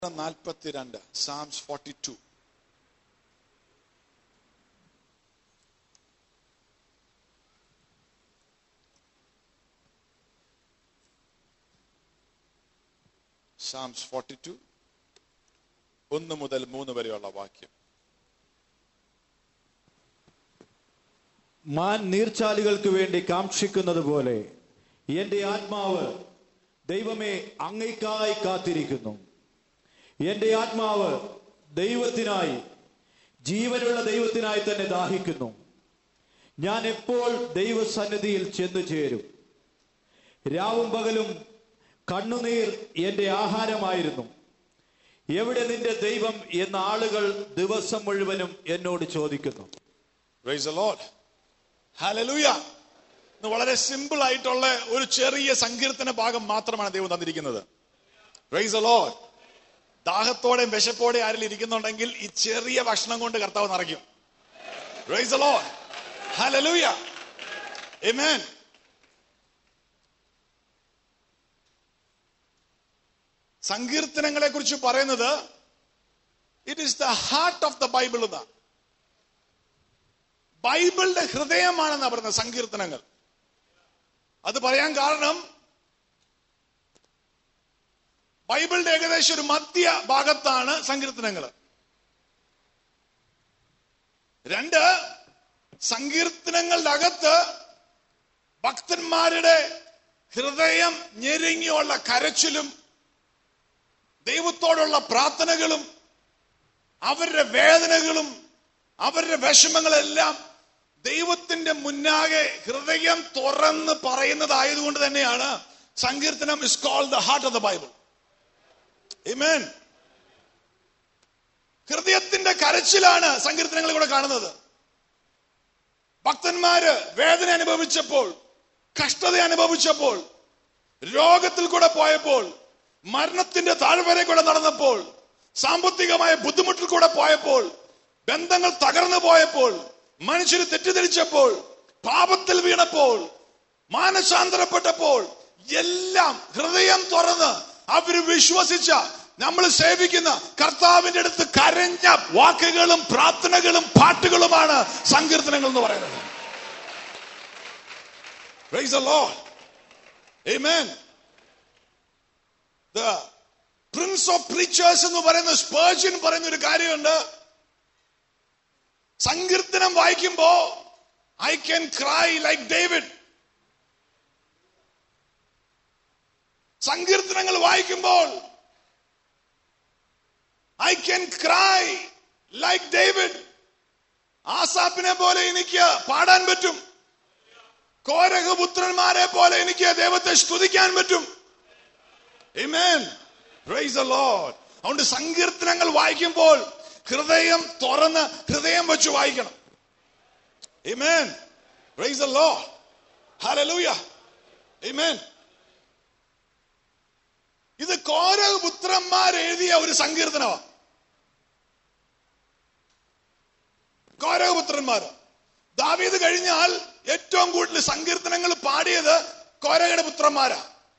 നാൽപ്പത്തിരണ്ട് Psalms forty two Psalms forty two ഒന്ന് മുതൽ മൂന്ന് വരെയുള്ള വാക്യം മാൻ നീർച്ചാലുകൾക്ക് വേണ്ടി കാക്ഷിക്കുന്നത് പോലെ എന്റെ ആത്മാവ് ദൈവമേ അങ്ങയ്ക്കായി കാത്തിരിക്കുന്നു എന്റെ ആത്മാവ് ദൈവത്തിനായി ജീവനുള്ള ദൈവത്തിനായി തന്നെ ദാഹിക്കുന്നു ഞാൻ എപ്പോൾ ദൈവസന്നിധിയിൽ ചെന്നു ചേരും രാവും പകലും കണ്ണുനീർ എന്റെ ആഹാരമായിരുന്നു എവിടെ നിന്റെ ദൈവം എന്ന ആളുകൾ ദിവസം മുഴുവനും എന്നോട് ചോദിക്കുന്നു Praise the Lord. Hallelujah. ഇന്ന് വളരെ സിമ്പിൾ ആയിട്ടുള്ള ഒരു ചെറിയ സങ്കീർത്തന ഭാഗം മാത്രമാണ് ദൈവം തന്നിരിക്കുന്നത് Praise the Lord. ദാഹത്തോടെയും വിശപ്പോടെ ആരെങ്കിലും ഇരിക്കുന്നുണ്ടെങ്കിൽ ഈ ചെറിയ ഭക്ഷണം കൊണ്ട് കർത്താവ് നിറയ്ക്കും Praise the Lord. Hallelujah. Amen. സങ്കീർത്തനങ്ങളെ കുറിച്ച് പറയുന്നത് it is the heart of the Bible എന്നാ ബൈബിളിന്റെ ഹൃദയമാണെന്നാ പറയുന്നത് സങ്കീർത്തനങ്ങൾ അത് പറയാൻ കാരണം ബൈബിളിന്റെ ഏകദേശം ഒരു മധ്യ ഭാഗത്താണ് സങ്കീർത്തനങ്ങൾ രണ്ട് സങ്കീർത്തനങ്ങളുടെ അകത്ത് ഭക്തന്മാരുടെ ഹൃദയം ഞെരുങ്ങിയുള്ള കരച്ചിലും ദൈവത്തോടുള്ള പ്രാർത്ഥനകളും അവരുടെ വേദനകളും അവരുടെ വിഷമങ്ങളെല്ലാം ദൈവത്തിന്റെ മുന്നാകെ ഹൃദയം തുറന്ന് പറയുന്നതായതുകൊണ്ട് തന്നെയാണ് സങ്കീർത്തനം is called the heart of the Bible Amen. ഹൃദയത്തിന്റെ കരച്ചിലാണ് സങ്കീർത്തനങ്ങൾ കൂടെ കാണുന്നത് ഭക്തന്മാര് വേദന അനുഭവിച്ചപ്പോൾ കഷ്ടത അനുഭവിച്ചപ്പോൾ രോഗത്തിൽ കൂടെ പോയപ്പോൾ മരണത്തിന്റെ താഴ്വരെ കൂടെ നടന്നപ്പോൾ സാമ്പത്തികമായ ബുദ്ധിമുട്ടിൽ കൂടെ പോയപ്പോൾ ബന്ധങ്ങൾ തകർന്നു പോയപ്പോൾ മനുഷ്യർ തെറ്റിദ്ധരിച്ചപ്പോൾ പാപത്തിൽ വീണപ്പോൾ മാനസാന്തരപ്പെട്ടപ്പോൾ എല്ലാം ഹൃദയം തുറന്ന് അവര് വിശ്വസിച്ച നമ്മൾ സേവിക്കുന്ന കർത്താവിന്റെ അടുത്ത് കരഞ്ഞ വാക്കുകളും പ്രാർത്ഥനകളും പാട്ടുകളുമാണ് സങ്കീർത്തനങ്ങൾ എന്ന് പറയുന്നത് Praise the Lord. Amen. The Prince of Preachers എന്ന് പറയുന്ന സ്പേർജിൻ പറയുന്ന ഒരു കാര്യമുണ്ട് സങ്കീർത്തനം വായിക്കുമ്പോ I can cry like David സങ്കീർത്തനങ്ങൾ വായിക്കുമ്പോൾ I can cry like David ആസാപ്പിനെ പോലെ എനിക്ക് പാടാൻ പറ്റും കോരഹപുത്രന്മാരെ പോലെ എനിക്ക് ദൈവത്തെ സ്തുതിക്കാൻ പറ്റും Amen. Praise the Lord. അതുകൊണ്ട് സങ്കീർത്തനങ്ങൾ വായിക്കുമ്പോൾ ഹൃദയം തുറന്ന് ഹൃദയം വെച്ച് വായിക്കണം Amen. Praise the Lord. Hallelujah. Amen. ഇത് കോരപുത്രന്മാർ എഴുതിയ ഒരു സങ്കീർത്തനമാണ് കോരകപുത്രന്മാർ ദാവീദ് കഴിഞ്ഞാൽ ഏറ്റവും കൂടുതൽ സങ്കീർത്തനങ്ങൾ പാടിയത് കോരകയുടെ പുത്രന്മാരാ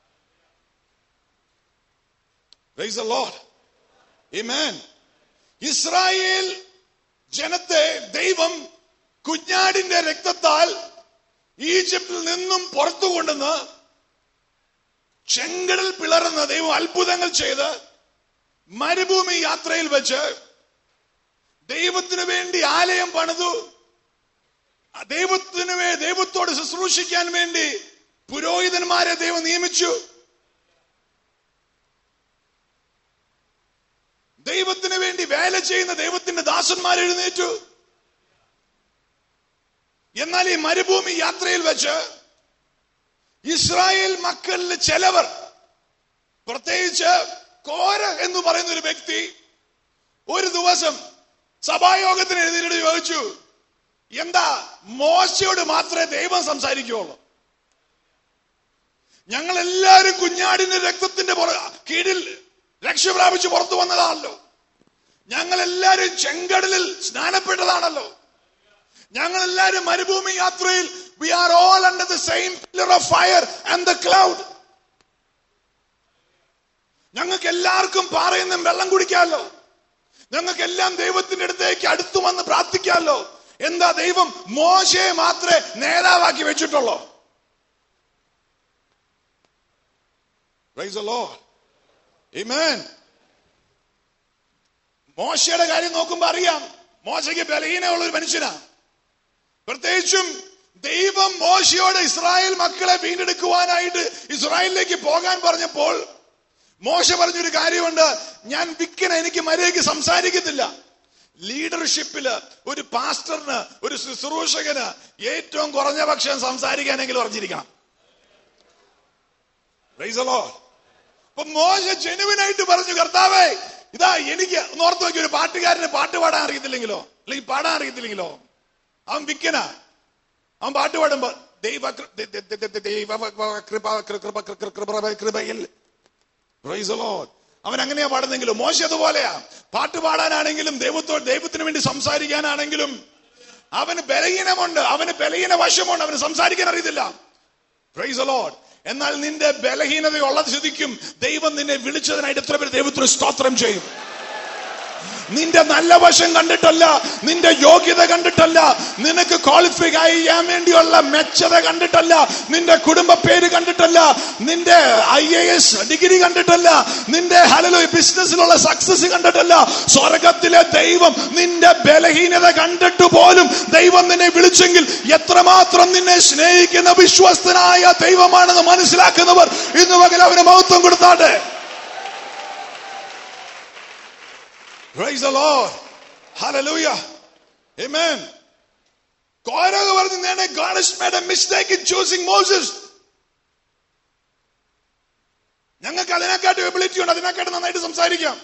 Praise the Lord. Amen. Israel ജനത്തെ ദൈവം കുഞ്ഞാടിന്റെ രക്തത്താൽ ഈജിപ്തിൽ നിന്നും പുറത്തു കൊണ്ടുവന്ന് ചെങ്കടൽ പിളർന്ന് ദൈവം അത്ഭുതങ്ങൾ ചെയ്ത് മരുഭൂമി യാത്രയിൽ വെച്ച് ദൈവത്തിന് വേണ്ടി ആലയം പണിതു ദൈവത്തിന് വേ ദൈവത്തോട് ശുശ്രൂഷിക്കാൻ വേണ്ടി പുരോഹിതന്മാരെ ദൈവം നിയമിച്ചു ദൈവത്തിന് വേണ്ടി വേല ചെയ്യുന്ന ദൈവത്തിന്റെ ദാസന്മാർ എഴുന്നേറ്റു എന്നാൽ ഈ മരുഭൂമി യാത്രയിൽ വെച്ച് ഇസ്രായേൽ മക്കളിൽ ചിലവർ പ്രത്യേകിച്ച് കോര എന്ന് പറയുന്ന ഒരു വ്യക്തി ഒരു ദിവസം സഭായോഗത്തിന് എഴുതിയിട്ട് ചോദിച്ചു എന്താ മോശയോട് മാത്രമേ ദൈവം സംസാരിക്കുകയുള്ളൂ ഞങ്ങൾ എല്ലാവരും കുഞ്ഞാടിന്റെ രക്തത്തിന്റെ പുറ- കീഴിൽ രക്ഷ പ്രാപിച്ച് പുറത്തു വന്നതാണല്ലോ ഞങ്ങൾ എല്ലാവരും ചെങ്കടലിൽ സ്നാനപ്പെട്ടതാണല്ലോ ഞങ്ങൾ എല്ലാവരും മരുഭൂമി യാത്രയിൽ we are all under the same pillar of fire and the cloud ഞങ്ങൾക്ക് എല്ലാവർക്കും പാറയിൽ നിന്നും വെള്ളം കുടിക്കാമല്ലോ ഞങ്ങൾക്ക് എല്ലാം ദൈവത്തിന്റെ അടുത്തേക്ക് അടുത്തു വന്ന് പ്രാർത്ഥിക്കാമല്ലോ എന്താ ദൈവം മോശയെ മാത്രമേ നേതാവാക്കി വെച്ചിട്ടുള്ളൂ Praise the Lord. Amen. മോശയുടെ കാര്യം നോക്കുമ്പോ അറിയാം മോശയ്ക്ക് ബലഹീനമുള്ള ഒരു മനുഷ്യനാ പ്രത്യേകിച്ചും ദൈവം മോശയോട് ഇസ്രായേൽ മക്കളെ വീണ്ടെടുക്കുവാനായിട്ട് ഇസ്രായേലിലേക്ക് പോകാൻ പറഞ്ഞപ്പോൾ മോശ പറഞ്ഞൊരു കാര്യമുണ്ട് ഞാൻ വിക്കന എനിക്ക് മര്യാദയ്ക്ക് സംസാരിക്കത്തില്ല ലീഡർഷിപ്പില് ഒരു പാസ്റ്ററിന് ഒരു ശുശ്രൂഷകന് ഏറ്റവും കുറഞ്ഞ പക്ഷം സംസാരിക്കാനെങ്കിലും അറിഞ്ഞിരിക്കണം Praise the Lord. അപ്പൊ മോശ ജെനുവിനായിട്ട് പറഞ്ഞു കർത്താവേ ഇതാ എനിക്ക് ഒന്ന് ഓർത്ത് നോക്കി ഒരു പാട്ടുകാരന് പാട്ട് പാടാൻ അറിയത്തില്ലെങ്കിലോ അല്ലെങ്കിൽ പാടാൻ അറിയത്തില്ലെങ്കിലോ അവൻ വിക്കന അവൻ പാട്ട് പാടുമ്പോ ദൈവ കൃ- ദ- ദ- ദ- ദ- ദൈവ കൃപ കൃ- കൃപ കൃ- കൃ- കൃപ കൃപയിൽ Praise the Lord. അവൻ അങ്ങനെയാ പാടുന്നെങ്കിലും മോശ അതുപോലെയാ പാട്ട് പാടാനാണെങ്കിലും ദൈവത്തോട് ദൈവത്തിന് വേണ്ടി സംസാരിക്കാനാണെങ്കിലും അവന് ബലഹീനമുണ്ട് അവന് ബലഹീന വശമുണ്ട് അവന് സംസാരിക്കാൻ അറിയത്തില്ല പ്രൈസ് the Lord. എന്നാൽ നിന്റെ ബലഹീനതയുള്ള സ്ഥിതിക്കും ദൈവം നിന്നെ വിളിച്ചതിനായിട്ട് എത്ര പേര് ദൈവത്തിന് സ്തോത്രം ചെയ്യും നിന്റെ നല്ല വശം കണ്ടിട്ടല്ല നിന്റെ യോഗ്യത കണ്ടിട്ടല്ല നിനക്ക് ക്വാളിഫൈ ചെയ്യാൻ വേണ്ടിയുള്ള മെച്ചത കണ്ടിട്ടല്ല നിന്റെ കുടുംബ പേര് കണ്ടിട്ടല്ല നിന്റെ ഐ എ എസ് ഡിഗ്രി കണ്ടിട്ടല്ല നിന്റെ ഹലോ ബിസിനസ്സിലുള്ള സക്സസ് കണ്ടിട്ടല്ല സ്വർഗത്തിലെ ദൈവം നിന്റെ ബലഹീനത കണ്ടിട്ട് പോലും ദൈവം നിന്നെ വിളിച്ചെങ്കിൽ എത്രമാത്രം നിന്നെ സ്നേഹിക്കുന്ന വിശ്വസ്തനായ ദൈവമാണെന്ന് മനസ്സിലാക്കുന്നവർ ഇന്ന് പകൽ അവന് മഹത്വം കൊടുത്താട്ടെ Praise the Lord. Hallelujah. Amen. കോരക പറഞ്ഞു നേരെ God has made a mistake in choosing Moses. ഞങ്ങൾക്ക് അതിനെക്കാട്ടും എബിലിറ്റി ഉണ്ട് അതിനെക്കാട്ടും നന്നായിട്ട് സംസാരിക്കാം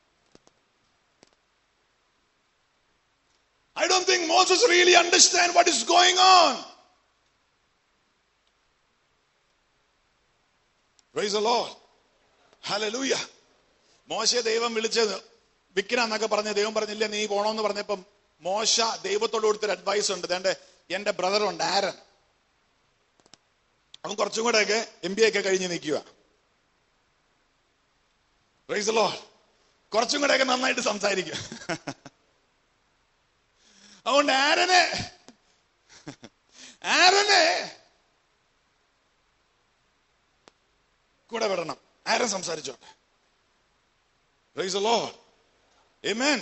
I don't think Moses really understand what is going on. Praise the Lord. Hallelujah. മോശയെ ദൈവം വിളിച്ചത് വിക്കിന എന്നൊക്കെ പറഞ്ഞ ദൈവം പറഞ്ഞില്ല നീ പോണോന്ന് പറഞ്ഞപ്പം മോശ ദൈവത്തോട് കൊടുത്തൊരു അഡ്വൈസ് ഉണ്ട് തന്റെ എന്റെ ബ്രദർ ഉണ്ട് ആരൻ അവൻ കുറച്ചും കൂടെ ഒക്കെ എം ബി ഒക്കെ കഴിഞ്ഞ് നിൽക്കുക റൈസലോ കുറച്ചും കൂടെ ഒക്കെ നന്നായിട്ട് സംസാരിക്കുക അതുകൊണ്ട് ആരനെ ആരനെ കൂടെ വിടണം ആരൻ സംസാരിച്ചോട്ടെ Praise the Lord. Amen.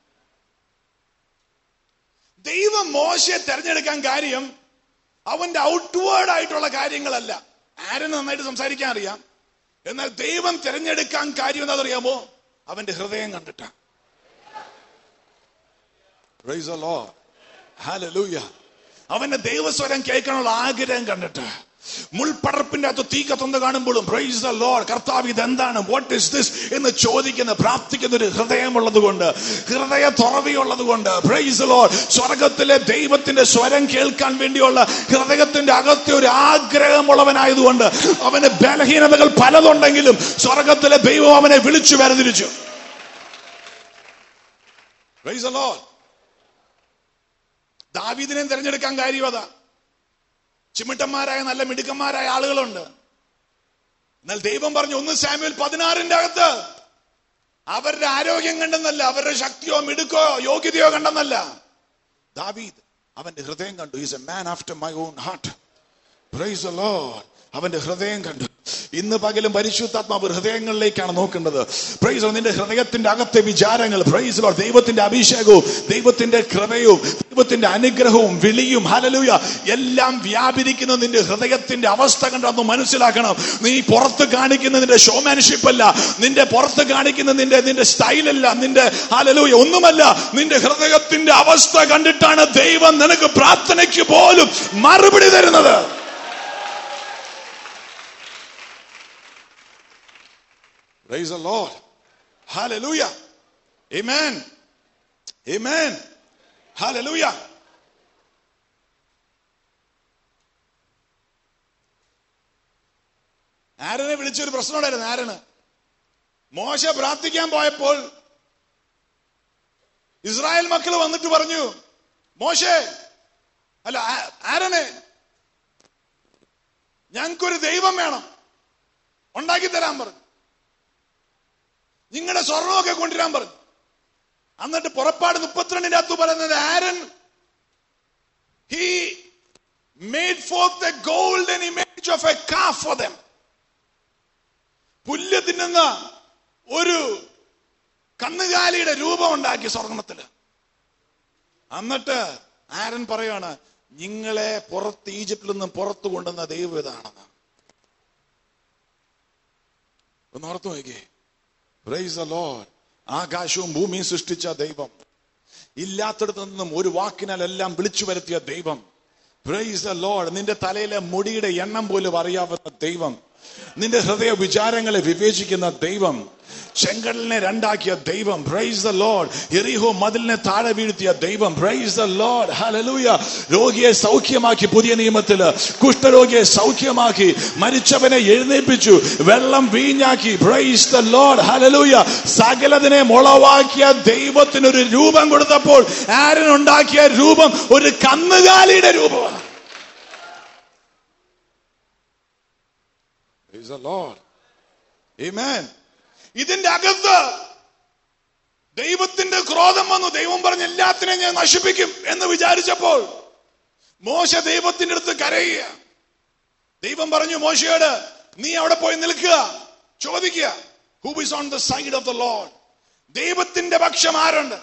ദൈവം മോശയെ തെരഞ്ഞെടുക്കാൻ കാര്യം അവന്റെ ഔട്ട്വേർഡ് ആയിട്ടുള്ള കാര്യങ്ങളല്ല ആരും നന്നായിട്ട് സംസാരിക്കാൻ അറിയാം എന്നാൽ ദൈവം തിരഞ്ഞെടുക്കാൻ കാര്യം എന്താണെന്നറിയാമോ അവന്റെ ഹൃദയം കണ്ടിട്ടാ Praise the Lord. Hallelujah. അവന്റെ ദൈവസ്വരം കേൾക്കാനുള്ള ആഗ്രഹം കണ്ടിട്ട് മുൾപടർപ്പിന്റെ അകത്ത് തീ കത്തുന്നത് കാണുമ്പോഴും പ്രൈസ് ദ ലോർഡ് കർത്താവ് ഇതെന്താണ് വാട്ട് ഇസ് ദിസ് എന്ന് ചോദിക്കുന്ന പ്രാർത്ഥിക്കുന്ന ഒരു ഹൃദയമുള്ളത് കൊണ്ട് ഹൃദയ തുറവിയുള്ളത് കൊണ്ട് പ്രൈസ് ലോർഡ് സ്വർഗത്തിലെ ദൈവത്തിന്റെ സ്വരം കേൾക്കാൻ വേണ്ടിയുള്ള ഹൃദയത്തിന്റെ അകത്തെ ഒരു ആഗ്രഹമുള്ളവനായതുകൊണ്ട് അവന് ബലഹീനതകൾ പലതുണ്ടെങ്കിലും സ്വർഗത്തിലെ ദൈവം അവനെ വിളിച്ചു വേർതിരിച്ചു പ്രൈസ് ദ ലോർഡ് ദാവീദിനെ തിരഞ്ഞെടുക്കാൻ കാര്യം അതാ ചിമിട്ടന്മാരായ നല്ല മിടുക്കന്മാരായ ആളുകളുണ്ട് എന്നാൽ ദൈവം പറഞ്ഞു ഒന്ന് സാമ്യൽ പതിനാറിന്റെ അകത്ത് അവരുടെ ആരോഗ്യം കണ്ടെന്നല്ല അവരുടെ ശക്തിയോ മിടുക്കോ യോഗ്യതയോ കണ്ടെന്നല്ല ദാവീദ് അവന്റെ ഹൃദയം കണ്ടു is a man after my own heart praise the Lord അവന്റെ ഹൃദയം കണ്ടു ഇന്ന് പകലും പരിശുദ്ധാത്മാവ് ഹൃദയങ്ങളിലേക്കാണ് നോക്കേണ്ടത് പ്രൈസ് നിന്റെ ഹൃദയത്തിന്റെ അകത്തെ വിചാരങ്ങൾ പ്രൈസ് ലോർഡ് ദൈവത്തിന്റെ അഭിഷേകവും ദൈവത്തിന്റെ കൃപയും ദൈവത്തിന്റെ അനുഗ്രഹവും വിളിയും ഹലലുയ എല്ലാം വ്യാപരിക്കുന്ന നിന്റെ ഹൃദയത്തിന്റെ അവസ്ഥ കണ്ടൊന്ന് മനസ്സിലാക്കണം നീ പുറത്ത് കാണിക്കുന്ന നിന്റെ ഷോമാൻഷിപ്പ് അല്ല നിന്റെ പുറത്ത് കാണിക്കുന്ന നിന്റെ നിന്റെ സ്റ്റൈലല്ല നിന്റെ ഹലലൂയ ഒന്നുമല്ല നിന്റെ ഹൃദയത്തിന്റെ അവസ്ഥ കണ്ടിട്ടാണ് ദൈവം നിനക്ക് പ്രാർത്ഥനയ്ക്ക് പോലും മറുപടി തരുന്നത് Praise the Lord. Hallelujah. Amen. Amen. Hallelujah. ആരനെ വിളിച്ചൊരു പ്രശ്നമുണ്ടായിരുന്നു ആരന് മോശ പ്രാർത്ഥിക്കാൻ പോയപ്പോൾ ഇസ്രായേൽ മക്കൾ വന്നിട്ട് പറഞ്ഞു മോശേ അല്ല ആ- ആരനെ ഞങ്ങൾക്കൊരു ദൈവം വേണം ഉണ്ടാക്കി തരാൻ പറഞ്ഞു നിങ്ങളുടെ സ്വർണമൊക്കെ കൊണ്ടുവരാൻ പറഞ്ഞു എന്നിട്ട് പുറപ്പാട് മുപ്പത്തിരണ്ടിന്റെ അകത്ത് പറയുന്നത് Aaron he made forth the golden image of a calf for them. പുല്ല് തിന്നുന്ന ഒരു കന്നുകാലിയുടെ രൂപം ഉണ്ടാക്കി സ്വർണത്തില് എന്നിട്ട് ആരൻ പറയാണ് നിങ്ങളെ പുറത്ത് ഈജിപ്തിൽ നിന്നും പുറത്തു കൊണ്ടുവന്ന ദൈവം ഇതാണെന്ന് ഒന്ന് ഓർത്തു നോക്കിയേ പ്രൈസ് ദ ലോർഡ് ആകാശവും ഭൂമിയും സൃഷ്ടിച്ച ദൈവം ഇല്ലാത്തടത്തു നിന്നും ഒരു വാക്കിനാൽ എല്ലാം വിളിച്ചു വരുത്തിയ ദൈവം പ്രൈസ് ദ ലോർഡ് നിന്റെ തലയിലെ മുടിയുടെ എണ്ണം പോലും അറിയാവുന്ന ദൈവം നിന്റെ ഹൃദയ വിചാരങ്ങളെ വിവേചിക്കുന്ന ദൈവം ചെങ്കടലിനെ രണ്ടാക്കിയ ദൈവം പ്രൈസ് ദ ലോർഡ് എറിഹോ മതിലിനെ താഴെ വീഴ്ത്തിയ ദൈവം പ്രൈസ് ദ ലോർഡ് ഹലലൂയ രോഗിയെ സൗഖ്യമാക്കി പുതിയ നിയമത്തില് കുഷ്ഠരോഗിയെ സൗഖ്യമാക്കി മരിച്ചവനെ എഴുന്നേൽപ്പിച്ചു വെള്ളം വീഞ്ഞാക്കി പ്രൈസ് ദ ലോർഡ് ഹലലൂയ സകലതിനെ മുളവാക്കിയ ദൈവത്തിനൊരു രൂപം കൊടുത്തപ്പോൾ ആരൻ ഉണ്ടാക്കിയ രൂപം ഒരു കന്നുകാലിയുടെ രൂപമാണ് Praise the Lord. Amen. ഇതിന്റെ അകത്ത് ദൈവത്തിന്റെ ക്രോധം വന്നു ദൈവം പറഞ്ഞ് എല്ലാത്തിനെയും ഞാൻ നശിപ്പിക്കും എന്ന് വിചാരിച്ചപ്പോൾ മോശ ദൈവത്തിന്റെ അടുത്ത് കരയുക ദൈവം പറഞ്ഞു മോശയോട് നീ അവിടെ പോയി നിൽക്കുക ചോദിക്കുക who is on the side of the Lord ദൈവത്തിന്റെ പക്ഷം ആരുണ്ട്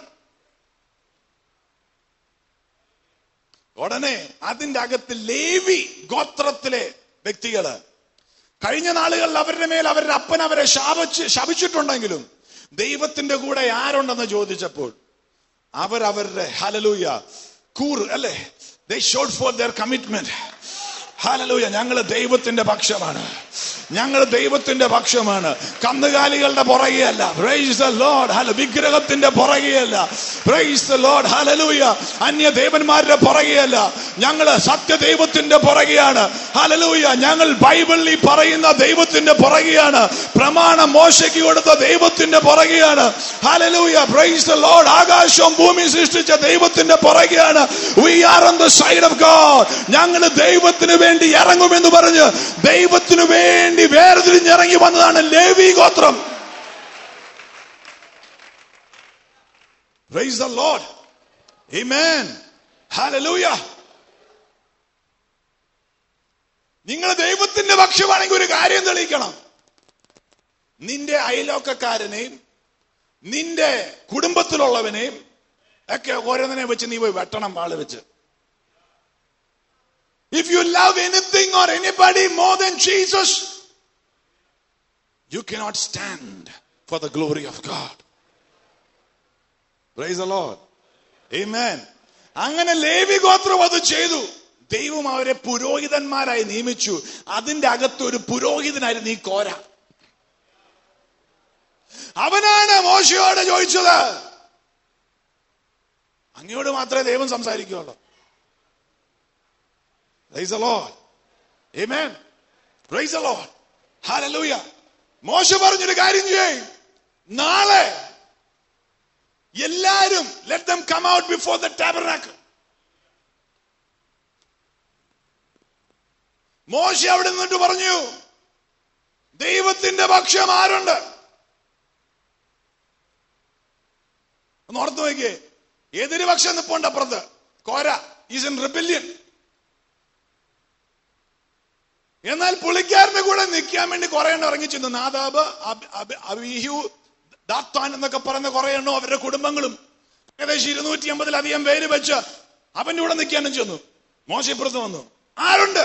ഉടനെ അതിന്റെ അകത്ത് ലേവി ഗോത്രത്തിലെ വ്യക്തികള് കഴിഞ്ഞ നാളുകളിൽ അവരുടെ മേൽ അവരുടെ അപ്പൻ അവരെ ശാപിച്ച് ശപിച്ചിട്ടുണ്ടെങ്കിലും ദൈവത്തിന്റെ കൂടെ ആരുണ്ടെന്ന് ചോദിച്ചപ്പോൾ അവരവരുടെ ഹലലൂയ കൂർ അല്ലേ they showed for their commitment hallelujah ഞങ്ങൾ ദൈവത്തിന്റെ പക്ഷമാണ് ഞങ്ങൾ ദൈവത്തിന്റെ പക്ഷമാണ് കന്നുകാലികളുടെ പുറകെയല്ല പ്രൈസ് ദ ലോർഡ് ഹല വിഗ്രഹത്തിന്റെ പുറകെയല്ല പ്രൈസ് ദ ലോർഡ് ഹലലൂയ അന്യ ദേവന്മാരുടെ പുറകെയല്ല ഞങ്ങൾ സത്യദൈവത്തിന്റെ പുറകെയാണ് ഹലലൂയ ഞങ്ങൾ ബൈബിളിൽ പറയുന്ന ദൈവത്തിന്റെ പുറകെയാണ് പ്രമാണം മോശയ്ക്ക് കൊടുത്ത ദൈവത്തിന്റെ പുറകെയാണ് ഹലലൂയ പ്രൈസ് ദ ലോർഡ് ആകാശവും ഭൂമി സൃഷ്ടിച്ച ദൈവത്തിന്റെ പുറകെയാണ് we are on the side of God ഞങ്ങൾ ദൈവത്തിന് വേണ്ടി ഇറങ്ങുമെന്ന് പറഞ്ഞ് ദൈവത്തിന് വേണ്ടി വേർതിരിഞ്ഞിറങ്ങി വന്നതാണ് ലേവി ഗോത്രം Praise the Lord. Amen. Hallelujah. നിങ്ങൾ ദൈവത്തിന്റെ പക്ഷമാണെങ്കിൽ ഒരു കാര്യം തെളിയിക്കണം നിന്റെ അയലോക്കക്കാരനെയും നിന്റെ കുടുംബത്തിലുള്ളവനെയും ഒക്കെ ഓരോന്നിനെ വെച്ച് നീ പോയി വെട്ടണം വാള് വെച്ച് If you love anything or anybody more than Jesus, you cannot stand for the glory of God. Praise the Lord. Amen. അങ്ങനെ ലേവി ഗോത്രം അത് ചെയ്തു ദൈവം അവരെ പുരോഹിതന്മാരായി നിയമിച്ചു അതിന്റെ അകത്ത് ഒരു പുരോഹിതനായിരുന്നു ഈ കോര അവനാണ് മോശയോട് ചോദിച്ചത് അങ്ങയോട് മാത്രമേ ദൈവം സംസാരിക്കുകയുള്ളൂ Praise the Lord. Amen. Praise the Lord. Hallelujah. മോശ പറഞ്ഞൊരു കാര്യം ചെയ്യും നാളെ എല്ലാരും let them come out before the tabernacle മോശ അവിടെ നിന്നിട്ട് പറഞ്ഞു ദൈവത്തിന്റെ പക്ഷം ആരുണ്ട് ഒന്ന് ഓർത്ത് നോക്കിയേ എതിര് പക്ഷം നിപ്പുണ്ട് അപ്പുറത്ത് കോര ഈസ് ഇൻ റിബല്യൻ എന്നാൽ പുള്ളിക്കാരന്റെ കൂടെ നിൽക്കാൻ വേണ്ടി കുറെ എണ്ണം ഇറങ്ങി ചെന്നു നാദാബ് അബ്- അബ്- അബീഹു ദാത്താൻ എന്നൊക്കെ പറയുന്ന കുറെ എണ്ണോ അവരുടെ കുടുംബങ്ങളും ഏകദേശം ഇരുന്നൂറ്റി അമ്പതിലധികം പേര് വെച്ച് അവന്റെ കൂടെ നിൽക്കാനും ചെന്നു മോശപ്പുറത്ത് വന്നു ആരുണ്ട്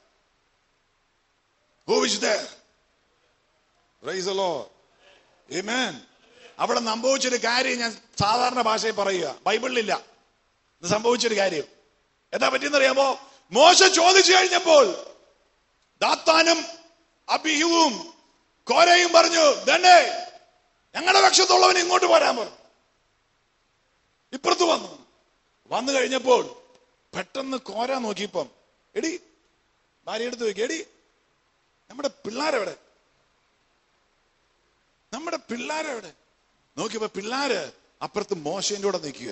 Who is there? Praise the Lord. Amen. അവിടെ സംഭവിച്ചൊരു കാര്യം ഞാൻ സാധാരണ ഭാഷയിൽ പറയുക ബൈബിളിലില്ല ഇത് സംഭവിച്ചൊരു കാര്യം എന്താ പറ്റിയെന്നറിയാമോ മോശ ചോദിച്ചു കഴിഞ്ഞപ്പോൾ ദാത്താനും അബിഹുവും കോരയും പറഞ്ഞു തന്നെ ഞങ്ങളുടെ പക്ഷത്തുള്ളവൻ ഇങ്ങോട്ട് പോരാൻ പറഞ്ഞു ഇപ്പുറത്ത് വന്നു വന്നു കഴിഞ്ഞപ്പോൾ പെട്ടെന്ന് കോര നോക്കിയപ്പം എടി ഭാര്യ എടുത്ത് നോക്കി എടി നമ്മുടെ പിള്ളാരെവിടെ നമ്മുടെ പിള്ളാരെവിടെ നോക്കിയപ്പോ പിള്ളാര് അപ്പുറത്ത് മോശന്റെ കൂടെ നിൽക്കുക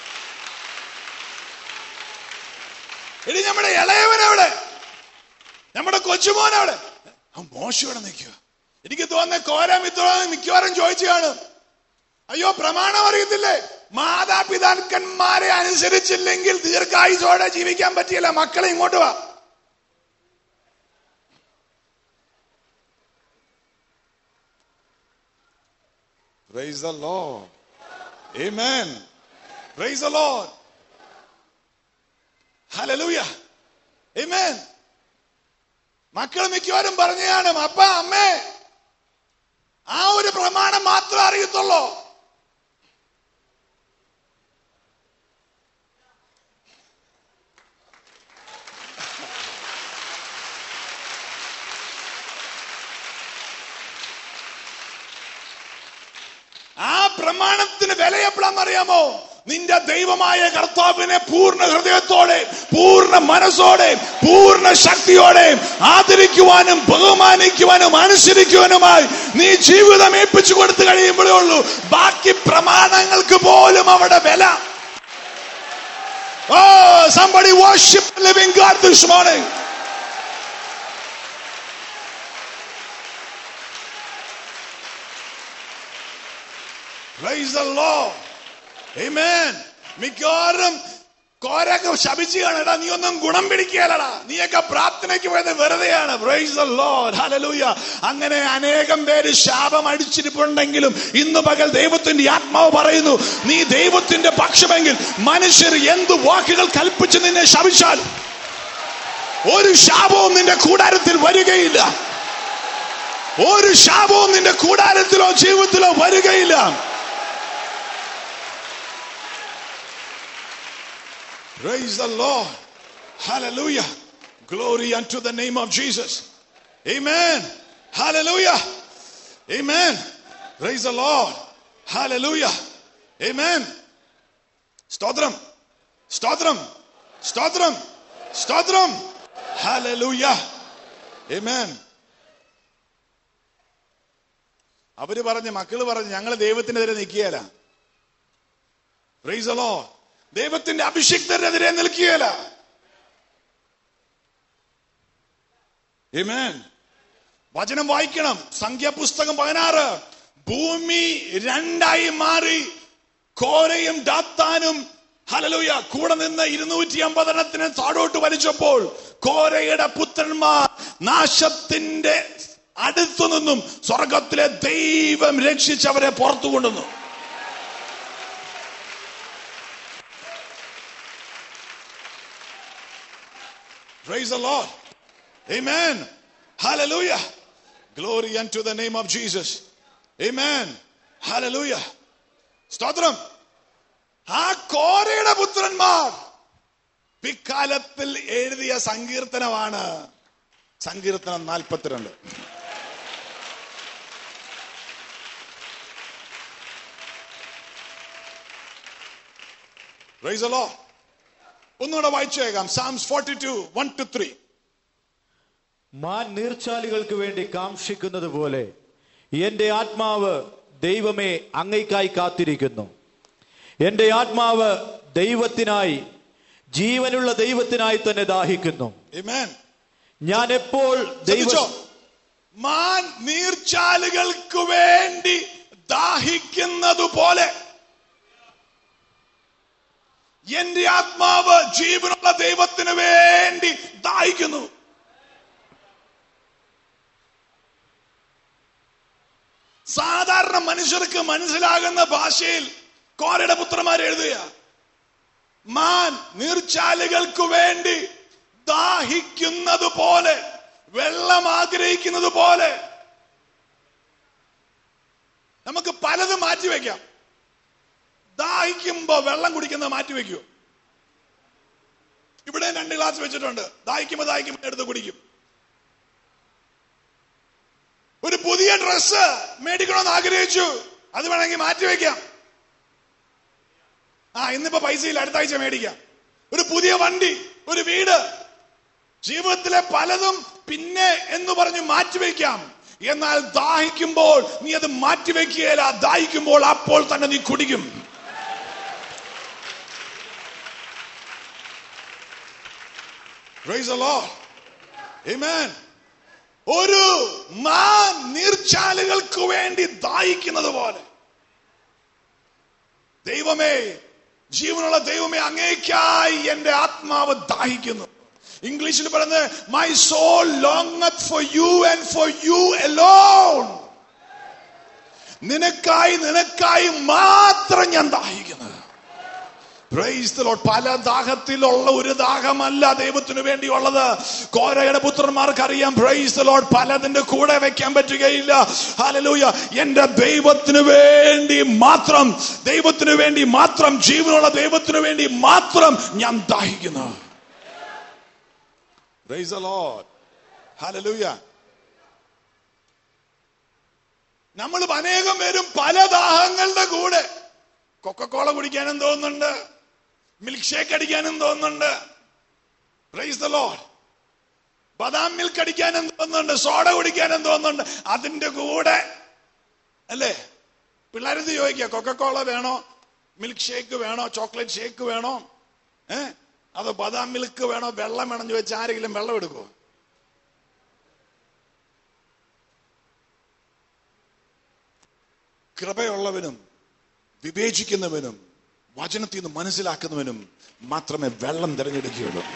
എടി നമ്മുടെ ഇളയവൻ എവിടെ നമ്മുടെ കൊച്ചുമോൻ അവിടെ ആ മോശം ഇവിടെ നിൽക്കുക എനിക്ക് തോന്നുന്ന കോര മിത്ര മിക്കവാറും ചോദിച്ചു കാണും അയ്യോ പ്രമാണം അറിയത്തില്ലേ മാതാപിതാക്കന്മാരെ അനുസരിച്ചില്ലെങ്കിൽ ദീർഘായുസോടെ ജീവിക്കാൻ പറ്റിയല്ല മക്കളെ ഇങ്ങോട്ട് വാ Praise the Lord. Amen. Praise the Lord. Hallelujah. Amen. മക്കൾ മിക്കവാറും പറഞ്ഞു കാണും അപ്പ അമ്മേ ആ ഒരു പ്രമാണം മാത്രം അറിയത്തുള്ളൂ ആ പ്രമാണത്തിന് വില എപ്പോഴാണെന്നറിയാമോ നിന്റെ ദൈവമായ കർത്താവിനെ പൂർണ്ണ ഹൃദയത്തോടെ പൂർണ്ണ മനസ്സോടെ പൂർണ്ണ ശക്തിയോടെ ആദരിക്കുവാനും ബഹുമാനിക്കുവാനും അനുസരിക്കുവാനുമായി നീ ജീവിതം ഏൽപ്പിച്ചു കൊടുത്തു കഴിയുമ്പോഴേ ഉള്ളൂ ബാക്കി പ്രമാണങ്ങൾക്ക് പോലും അവിടെ വില ഓ somebody worship the living God this morning Praise the Lord. Amen. മിക്കവാറും കോരൊക്കെ ശപിച്ചു കാണടാ നീ ഒന്നും ഗുണം പിടിക്കുകയല്ലടാ നീയൊക്കെ പ്രാർത്ഥനയ്ക്ക് പോയത് വെറുതെയാണ് പ്രൈസ് the Lord. Hallelujah. അങ്ങനെ അനേകം പേര് ശാപം അടിച്ചിരിപ്പുണ്ടെങ്കിലും ഇന്ന് പകൽ ദൈവത്തിന്റെ ആത്മാവ് പറയുന്നു നീ ദൈവത്തിന്റെ പക്ഷമെങ്കിൽ മനുഷ്യർ എന്ത് വാക്കുകൾ കൽപ്പിച്ച് നിന്നെ ശപിച്ചാൽ ഒരു ശാപവും നിന്റെ കൂടാരത്തിൽ വരികയില്ല ഒരു ശാപവും നിന്റെ കൂടാരത്തിലോ ജീവിതത്തിലോ വരികയില്ല Praise the Lord. Hallelujah. Glory unto the name of Jesus. Amen. Hallelujah. Amen. Praise the Lord. Hallelujah. Amen. സ്തോത്രം സ്തോത്രം സ്തോത്രം സ്തോത്രം Hallelujah. Amen. അവര് പറഞ്ഞ് മക്കള് പറഞ്ഞ് ഞങ്ങൾ ദൈവത്തിനെതിരെ നിൽക്കുകയല്ല Praise the Lord. ദൈവത്തിന്റെ അഭിഷിക്തരെതിരെ നിൽക്കുകയല്ല Amen. വചനം വായിക്കണം സംഖ്യാപുസ്തകം പതിനാറ് ഭൂമി രണ്ടായി മാറി കോരയും ഡാത്താനും ഹലലൂയ കൂടെ നിന്ന് ഇരുന്നൂറ്റി അമ്പതെണ്ണത്തിന് താഴോട്ട് വലിച്ചപ്പോൾ കോരയുടെ പുത്രന്മാർ നാശത്തിന്റെ അടുത്തു നിന്നും സ്വർഗത്തിലെ ദൈവം രക്ഷിച്ചവരെ പുറത്തു കൊണ്ടുവന്നു Praise the Lord. Amen. Hallelujah. Glory unto the name of Jesus. Amen. Hallelujah. സ്തോത്രം ആ കോരയുടെ പുത്രന്മാർ പിക്കാലത്തിൽ എഴുതിയ സങ്കീർത്തനമാണ് സങ്കീർത്തനം നാൽപ്പത്തിരണ്ട് Praise the Lord. ഒന്നുകൂടെ വായിച്ചേക്കാം Psalms forty two one two three മാൻ നീർച്ചാലുകൾക്ക് വേണ്ടി കാക്ഷിക്കുന്നത് പോലെ എന്റെ ആത്മാവ് ദൈവമേ അങ്ങയ്ക്കായി കാത്തിരിക്കുന്നു എന്റെ ആത്മാവ് ദൈവത്തിനായി ജീവനുള്ള ദൈവത്തിനായി തന്നെ ദാഹിക്കുന്നു Amen. ഞാൻ എപ്പോൾ ദൈവ ശ്രദ്ധിച്ചോ മാൻ നീർച്ചാലുകൾക്ക് വേണ്ടി ദാഹിക്കുന്നത് പോലെ എന്റെ ആത്മാവ് ജീവനുള്ള ദൈവത്തിന് വേണ്ടി ദാഹിക്കുന്നു സാധാരണ മനുഷ്യർക്ക് മനസ്സിലാകുന്ന ഭാഷയിൽ കോരയുടെ പുത്രന്മാർ എഴുതുക മാൻ നീർച്ചാലുകൾക്ക് വേണ്ടി ദാഹിക്കുന്നത് പോലെ വെള്ളം ആഗ്രഹിക്കുന്നത് പോലെ നമുക്ക് പലതും മാറ്റിവെക്കാം ദാഹിക്കുമ്പോ വെള്ളം കുടിക്കുന്നത് മാറ്റിവെക്കൂ ഇവിടെ രണ്ട് ഗ്ലാസ് വെച്ചിട്ടുണ്ട് ദാഹിക്കുമ്പോ ദാഹിക്കുമ്പോ എടുത്ത് കുടിക്കും ഒരു പുതിയ ഡ്രസ്സ് മേടിക്കണമെന്ന് ആഗ്രഹിച്ചു അത് വേണമെങ്കിൽ മാറ്റിവെക്കാം ആ ഇന്നിപ്പോ പൈസയില്ല അടുത്ത ആഴ്ച മേടിക്കാം ഒരു പുതിയ വണ്ടി ഒരു വീട് ജീവിതത്തിലെ പലതും പിന്നെ എന്ന് പറഞ്ഞ് മാറ്റിവെക്കാം എന്നാൽ ദാഹിക്കുമ്പോൾ നീ അത് മാറ്റിവെക്കുകയില്ല ദാഹിക്കുമ്പോൾ അപ്പോൾ തന്നെ നീ കുടിക്കും Praise the Lord. Amen. ഒരു മാൻ നീർച്ചാലുകൾക്ക് വേണ്ടി ദാഹിക്കുന്നത് പോലെ ദൈവമേ ജീവനുള്ള ദൈവമേ അങ്ങേക്കായി എന്റെ ആത്മാവ് ദാഹിക്കുന്നു ഇംഗ്ലീഷിൽ പറയുന്നത് my soul long for you and for you alone നിനക്കായി നിനക്കായി മാത്രം ഞാൻ ദാഹിക്കുന്നത് Praise the Lord. പല ദാഹത്തിലുള്ള ഒരു ദാഹമല്ല ദൈവത്തിന് വേണ്ടിയുള്ളത് കോരയുടെ പുത്രന്മാർക്ക് അറിയാം പ്രൈസ് ലോഡ് പലതിന്റെ കൂടെ വെക്കാൻ പറ്റുകയില്ല ഹല്ലേലൂയ എന്റെ ദൈവത്തിന് വേണ്ടി മാത്രം ദൈവത്തിന് വേണ്ടി മാത്രം ജീവനുള്ള ദൈവത്തിന് വേണ്ടി മാത്രം ഞാൻ ദാഹിക്കുന്നു Praise the Lord. Hallelujah. നമ്മൾ അനേകം പേരും പല ദാഹങ്ങളുടെ കൂടെ കൊക്കക്കോള കുടിക്കാനും തോന്നുന്നുണ്ട് മിൽക്ക് ഷേക്ക് അടിക്കാനും തോന്നുന്നുണ്ട് പ്രൈസ് ദ ലോഡ് ബദാം മിൽക്ക് അടിക്കാനും തോന്നുന്നുണ്ട് സോഡ കുടിക്കാനും തോന്നുന്നുണ്ട് അതിന്റെ കൂടെ അല്ലേ പിള്ളേരത് ചോദിക്കുക കൊക്കക്കോള വേണോ മിൽക്ക് ഷേക്ക് വേണോ ചോക്ലേറ്റ് ഷേക്ക് വേണോ ഏ അതോ ബദാം മിൽക്ക് വേണോ വെള്ളം വേണം ചോദിച്ചാൽ ആരെങ്കിലും വെള്ളം എടുക്കുമോ കൃപയുള്ളവനും വിവേചിക്കുന്നവനും വചനത്തിൽ നിന്ന് മനസ്സിലാക്കുന്നവനും മാത്രമേ വെള്ളം തിരഞ്ഞെടുക്കുകയുള്ളൂ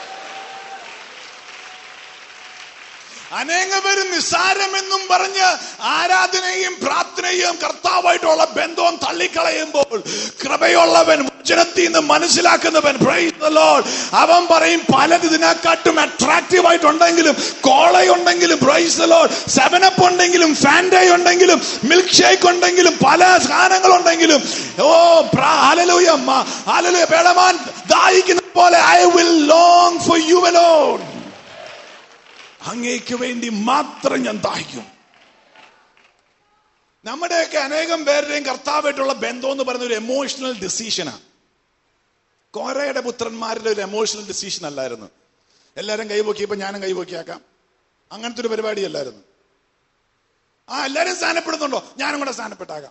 അനേകപേരും നിസ്സാരമെന്നും പറഞ്ഞ് ആരാധനയും പ്രാർത്ഥനയും കർത്താവായിട്ടുള്ള ബന്ധവും തള്ളിക്കളയുമ്പോൾ കൃപയുള്ളവൻ വചനത്തിൽ നിന്ന് മനസ്സിലാക്കുന്നവൻ praise the Lord. അവൻ പറയും പലത് ഇതിനെക്കാട്ടും അട്രാക്റ്റീവ് ആയിട്ടുണ്ടെങ്കിലും കോളയുണ്ടെങ്കിലും പ്രൈസ് the Lord. സെവനപ്പ് ഉണ്ടെങ്കിലും ഫാൻഡ ഉണ്ടെങ്കിലും മിൽക്ക് ഷേക്ക് ഉണ്ടെങ്കിലും പല സാധനങ്ങളുണ്ടെങ്കിലും ഓ ഹലലൂയ ഹലലൂയ പേളമാൻ ദാഹിക്കുന്ന പോലെ I will long for you alone അങ്ങേക്ക് വേണ്ടി മാത്രം ഞാൻ ദാഹിക്കും നമ്മുടെയൊക്കെ അനേകം പേരുടെയും കർത്താവായിട്ടുള്ള ബന്ധം എന്ന് പറയുന്ന ഒരു എമോഷണൽ ഡിസിഷനാണ് കോരയുടെ പുത്രന്മാരുടെ ഒരു എമോഷണൽ ഡിസിഷൻ അല്ലായിരുന്നു എല്ലാരും കൈപോക്കിയപ്പോ ഞാനും കൈപോക്കിയാക്കാം അങ്ങനത്തെ ഒരു പരിപാടിയല്ലായിരുന്നു ആ എല്ലാരും സ്ഥാനപ്പെടുന്നുണ്ടോ ഞാനും കൂടെ സ്ഥാനപ്പെട്ടാകാം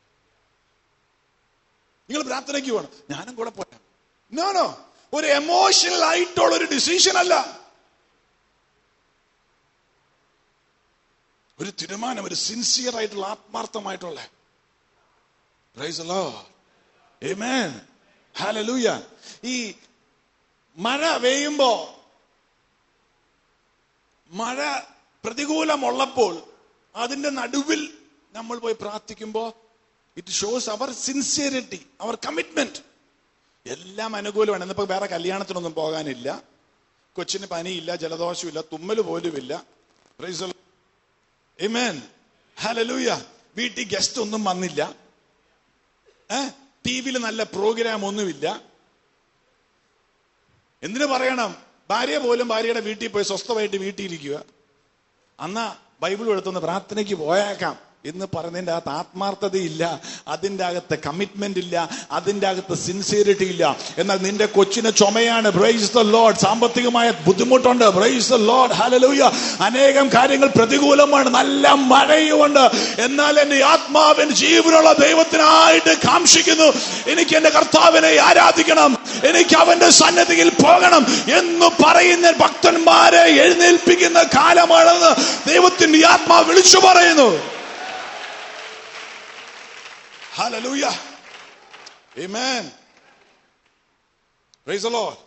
നിങ്ങൾ പ്രാർത്ഥനയ്ക്ക് പോകണം ഞാനും കൂടെ പോയാം നോ നോ ഒരു എമോഷണൽ ആയിട്ടുള്ള ഒരു ഡിസിഷൻ അല്ല ഒരു തീരുമാനം ഒരു സിൻസിയർ ആയിട്ടുള്ള ആത്മാർത്ഥമായിട്ടുള്ള Praise the Lord. Amen. Hallelujah. ഈ മഴ പെയ്യുമ്പോ മഴ പ്രതികൂലമുള്ളപ്പോൾ അതിന്റെ നടുവിൽ നമ്മൾ പോയി പ്രാർത്ഥിക്കുമ്പോ it shows our sincerity our commitment എല്ലാം അനുകൂലമാണ് ഇന്നിപ്പോ വേറെ കല്യാണത്തിനൊന്നും പോകാനില്ല കൊച്ചിന് പനിയില്ല ജലദോഷമില്ല തുമ്മൽ പോലുമില്ല Praise the Lord. Amen. Hallelujah. വീട്ടിൽ ഗസ്റ്റ് ഒന്നും വന്നില്ല ടി വിയിൽ നല്ല പ്രോഗ്രാം ഒന്നുമില്ല എന്തിനു പറയണം ഭാര്യ പോലും ഭാര്യയുടെ വീട്ടിൽ പോയി സ്വസ്ഥമായിട്ട് വീട്ടിലിരിക്കുക അന്നാ ബൈബിൾ എടുത്തൊന്ന് പ്രാർത്ഥനയ്ക്ക് പോയേക്കാം എന്ന് പറയുന്നതിന്റെ അകത്ത് ആത്മാർത്ഥതയില്ല അതിന്റെ അകത്ത് കമ്മിറ്റ്മെന്റ് ഇല്ല അതിന്റെ അകത്ത് സിൻസിയറിറ്റി ഇല്ല എന്നാൽ നിന്റെ കൊച്ചിന് ചുമയാണ് ബ്രൈസ് ദ ലോഡ് സാമ്പത്തികമായ ബുദ്ധിമുട്ടുണ്ട് ബ്രൈസ് ദ ലോഡ് ഹലലൂയ അനേകം കാര്യങ്ങൾ പ്രതികൂലമാണ് നല്ല മഴയുമുണ്ട് എന്നാൽ എന്റെ ആത്മാവിൻ ജീവനുള്ള ദൈവത്തിനായിട്ട് കാംക്ഷിക്കുന്നു എനിക്ക് എന്റെ കർത്താവിനെ ആരാധിക്കണം എനിക്ക് അവന്റെ സന്നദ്ധിയിൽ പോകണം എന്ന് പറയുന്ന ഭക്തന്മാരെ എഴുന്നേൽപ്പിക്കുന്ന കാലമാണെന്ന് ദൈവത്തിന്റെ ആത്മാവ് വിളിച്ചു പറയുന്നു Hallelujah. Amen. Praise the Lord.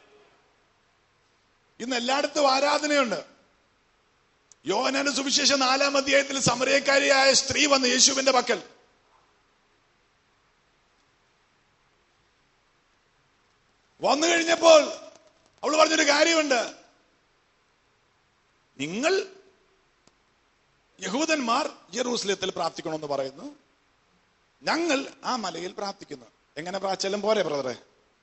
ഇന്ന് എല്ലായിടത്തും ആരാധനയുണ്ട് യോഹനാന്റെ സുവിശേഷം നാലാം അധ്യായത്തിൽ സമരക്കാരിയായ സ്ത്രീ വന്ന് യേശുവിന്റെ പക്കൽ വന്നു കഴിഞ്ഞപ്പോൾ അവൾ പറഞ്ഞൊരു കാര്യമുണ്ട് നിങ്ങൾ യഹൂദന്മാർ ജെറൂസലേത്തിൽ പ്രാർത്ഥിക്കണമെന്ന് പറയുന്നു ഞങ്ങൾ ആ മലയിൽ പ്രാർത്ഥിക്കുന്നു എങ്ങനെ പ്രാർത്ഥിച്ചാലും പോരെ ബ്രദറെ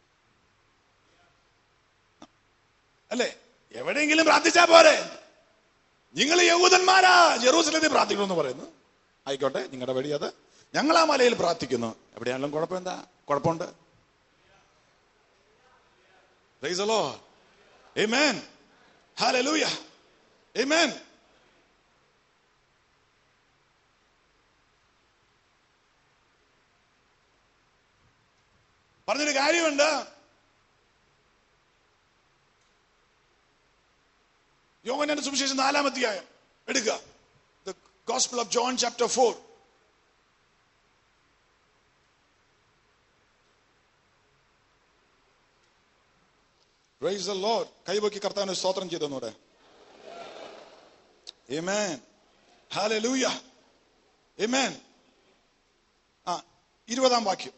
അല്ലേ എവിടെയെങ്കിലും പ്രാർത്ഥിച്ചാ പോരെ നിങ്ങൾ യഹൂദന്മാരാ ജെറൂസലത്തിൽ പ്രാർത്ഥിക്കണമെന്ന് പറയുന്നു ആയിക്കോട്ടെ നിങ്ങളുടെ വഴി അത് ഞങ്ങൾ ആ മലയിൽ പ്രാർത്ഥിക്കുന്നു എവിടെയാണെങ്കിലും കുഴപ്പം എന്താ കുഴപ്പമുണ്ട് Praise the Lord. Amen. Hallelujah. Amen. പറഞ്ഞൊരു കാര്യമുണ്ട് യോഹന്നാന്റെ സുവിശേഷം നാലാം അധ്യായം എടുക്കുക the gospel of John chapter four Praise the Lord. കൈവക്കി കർത്താവിന് സ്തോത്രം ചെയ്തെന്നൂടെ Amen. Hallelujah. Amen. ആ ഇരുപതാം വാക്യം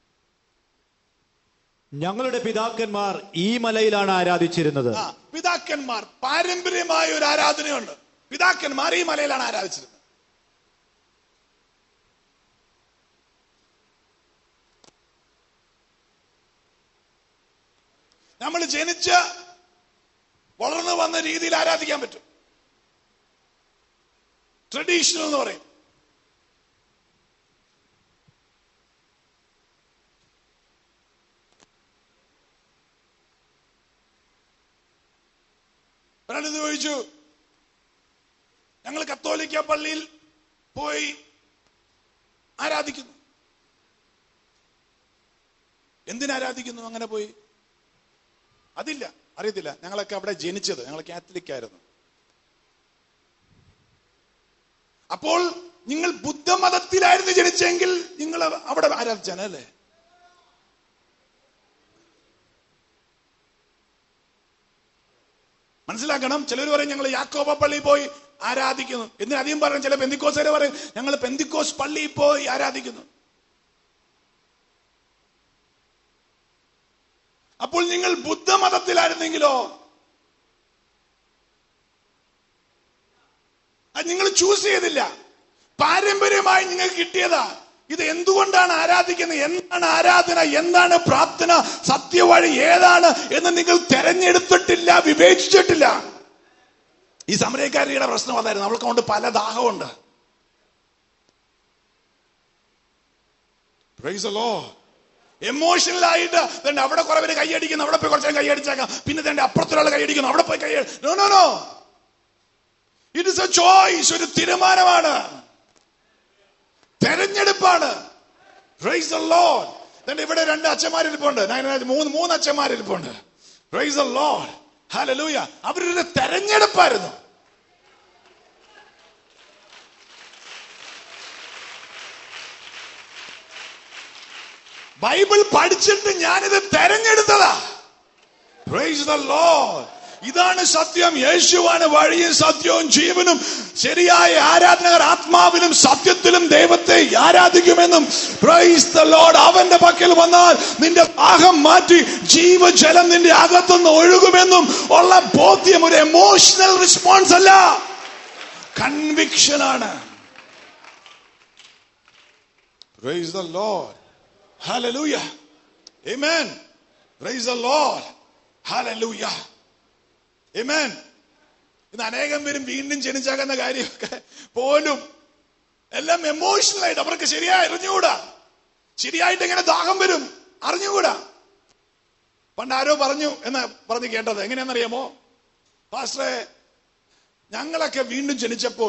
ഞങ്ങളുടെ പിതാക്കന്മാർ ഈ മലയിലാണ് ആരാധിച്ചിരുന്നത് ആ പിതാക്കന്മാർ പാരമ്പര്യമായ ഒരു ആരാധനയുണ്ട് പിതാക്കന്മാർ ഈ മലയിലാണ് ആരാധിച്ചിരുന്നത് നമ്മൾ ജനിച്ച് വളർന്നു വന്ന രീതിയിൽ ആരാധിക്കാൻ പറ്റും ട്രഡീഷണൽ എന്ന് പറയും ഒരാളിത് ചോദിച്ചു ഞങ്ങൾ കത്തോലിക്ക പള്ളിയിൽ പോയി ആരാധിക്കുന്നു എന്തിനാരാധിക്കുന്നു അങ്ങനെ പോയി അതില്ല അറിയത്തില്ല ഞങ്ങളൊക്കെ അവിടെ ജനിച്ചത് ഞങ്ങൾ കാത്തലിക് ആയിരുന്നു അപ്പോൾ നിങ്ങൾ ബുദ്ധമതത്തിലായിരുന്നു ജനിച്ചെങ്കിൽ നിങ്ങൾ അവിടെ ആരാധിച്ചാനല്ലേ മനസ്സിലാക്കണം ചിലർ പറയും ഞങ്ങൾ യാക്കോബ പള്ളിയിൽ പോയി ആരാധിക്കുന്നു എന്തിനു അധികം പറയും ചില പെന്തിക്കോസുകാരെ പറയും ഞങ്ങൾ പെന്തിക്കോസ് പള്ളിയിൽ പോയി ആരാധിക്കുന്നു അപ്പോൾ നിങ്ങൾ ബുദ്ധമതത്തിലായിരുന്നെങ്കിലോ അത് നിങ്ങൾ ചൂസ് ചെയ്തില്ല പാരമ്പര്യമായി നിങ്ങൾക്ക് കിട്ടിയതാ ഇത് എന്തുകൊണ്ടാണ് ആരാധിക്കുന്നത് എന്താണ് ആരാധന എന്താണ് പ്രാർത്ഥന സത്യവഴി ഏതാണ് എന്ന് നിങ്ങൾ തെരഞ്ഞെടുത്തിട്ടില്ല വിവേചിച്ചിട്ടില്ല ഈ സമരക്കാരിയുടെ പ്രശ്നം അതായിരുന്നു അവൾക്ക് കൊണ്ട് പല ദാഹമുണ്ട് Praise the Lord. എമോഷണൽ ആയിട്ട് തന്നെ അവിടെ കുറെ പേര് കൈയടിക്കുന്നു അവിടെ പോയി കുറച്ച് നേരം കൈയടിച്ചേക്കാം പിന്നെ തന്നെ അപ്പുറത്തൊരാൾ കൈയടിക്കുന്നു അവിടെ പോയി കൈ no no no it is a choice ഒരു തീരുമാനമാണ് തെരഞ്ഞെടുപ്പാണ് പ്രൈസ് ദ ലോർഡ് then ഇവിടെ രണ്ട് അച്ഛന്മാരിരിപ്പുണ്ട് ഞാൻ- ഞാൻ- മൂന്ന് മൂന്ന് അച്ഛന്മാരിരിപ്പുണ്ട് പ്രൈസ് ദ ലോർഡ് ഹല്ലേലൂയ അവരൊരു തെരഞ്ഞെടുപ്പായിരുന്നു ബൈബിൾ പഠിച്ചിട്ട് ഞാനിത് തെരഞ്ഞെടുത്തതാ പ്രൈസ് ദ ലോർഡ് ഇതാണ് സത്യം യേശുവാണ് വഴിയും സത്യവും ജീവനും ശരിയായ ആരാധനകർ ആത്മാവിലും സത്യത്തിലും ദൈവത്തെ ആരാധിക്കുമെന്നും പ്രൈസ് ദ ലോർഡ് അവന്റെ പക്കൽ വന്നാൽ നിന്റെ ദാഹം മാറ്റി ജീവജലം നിന്റെ അകത്തുനിന്ന് ഒഴുകുമെന്നും ഉള്ള ബോധ്യം ഒരു എമോഷണൽ റെസ്പോൺസ് അല്ല കൺവിക്ഷൻ ആണ് praise the Lord hallelujah amen praise the Lord hallelujah amen ഇന്ന് അനേകം പേരും വീണ്ടും ജനിച്ചാകുന്ന കാര്യമൊക്കെ പോലും എല്ലാം എമോഷണൽ ആയിട്ട് അവർക്ക് ശരിയായി അറിഞ്ഞുകൂടാ ശരിയായിട്ട് എങ്ങനെ ദാഹം വരും അറിഞ്ഞുകൂടാ പണ്ട് ആരോ പറഞ്ഞു എന്ന് പറഞ്ഞ് കേട്ടത് എങ്ങനെയാണെന്നറിയാമോ പാസ്റ്ററെ ഞങ്ങളൊക്കെ വീണ്ടും ജനിച്ചപ്പോൾ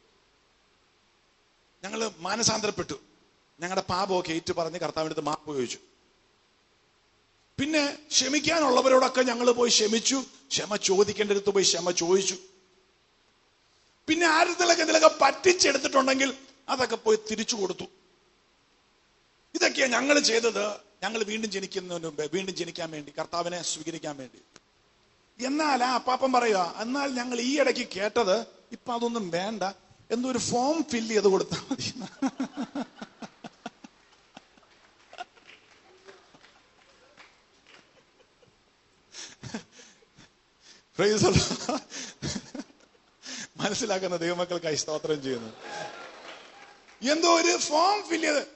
ഞങ്ങൾ മാനസാന്തരപ്പെട്ടു ഞങ്ങളുടെ പാപമൊക്കെ ഏറ്റു പറഞ്ഞ് കർത്താവിനടുത്ത് മാപ്പ് ചോദിച്ചു പിന്നെ ക്ഷമിക്കാനുള്ളവരോടൊക്കെ ഞങ്ങൾ പോയി ക്ഷമിച്ചു ക്ഷമ ചോദിക്കേണ്ടടുത്ത് പോയി ക്ഷമ ചോദിച്ചു പിന്നെ ആരത്തിലൊക്കെ ഇതിലൊക്കെ പറ്റിച്ചെടുത്തിട്ടുണ്ടെങ്കിൽ അതൊക്കെ പോയി തിരിച്ചു കൊടുത്തു ഇതൊക്കെയാ ഞങ്ങൾ ചെയ്തത് ഞങ്ങൾ വീണ്ടും ജനിക്കുന്നതിന് മുമ്പ് വീണ്ടും ജനിക്കാൻ വേണ്ടി കർത്താവിനെ സ്വീകരിക്കാൻ വേണ്ടി എന്നാൽ ആ അപ്പാപ്പൻ പറയുക എന്നാൽ ഞങ്ങൾ ഈ ഇടയ്ക്ക് കേട്ടത് ഇപ്പൊ അതൊന്നും വേണ്ട എന്തോ ഒരു ഫോം ഫില്ല് ചെയ്ത് കൊടുത്താൽ മതി Praise the Lord. മനസ്സിലാക്കുന്ന ദൈവമക്കൾക്കായി സ്തോത്രം ചെയ്യുന്നു എന്തോ ഒരു ഫോം ഫില്ല് ചെയ്ത്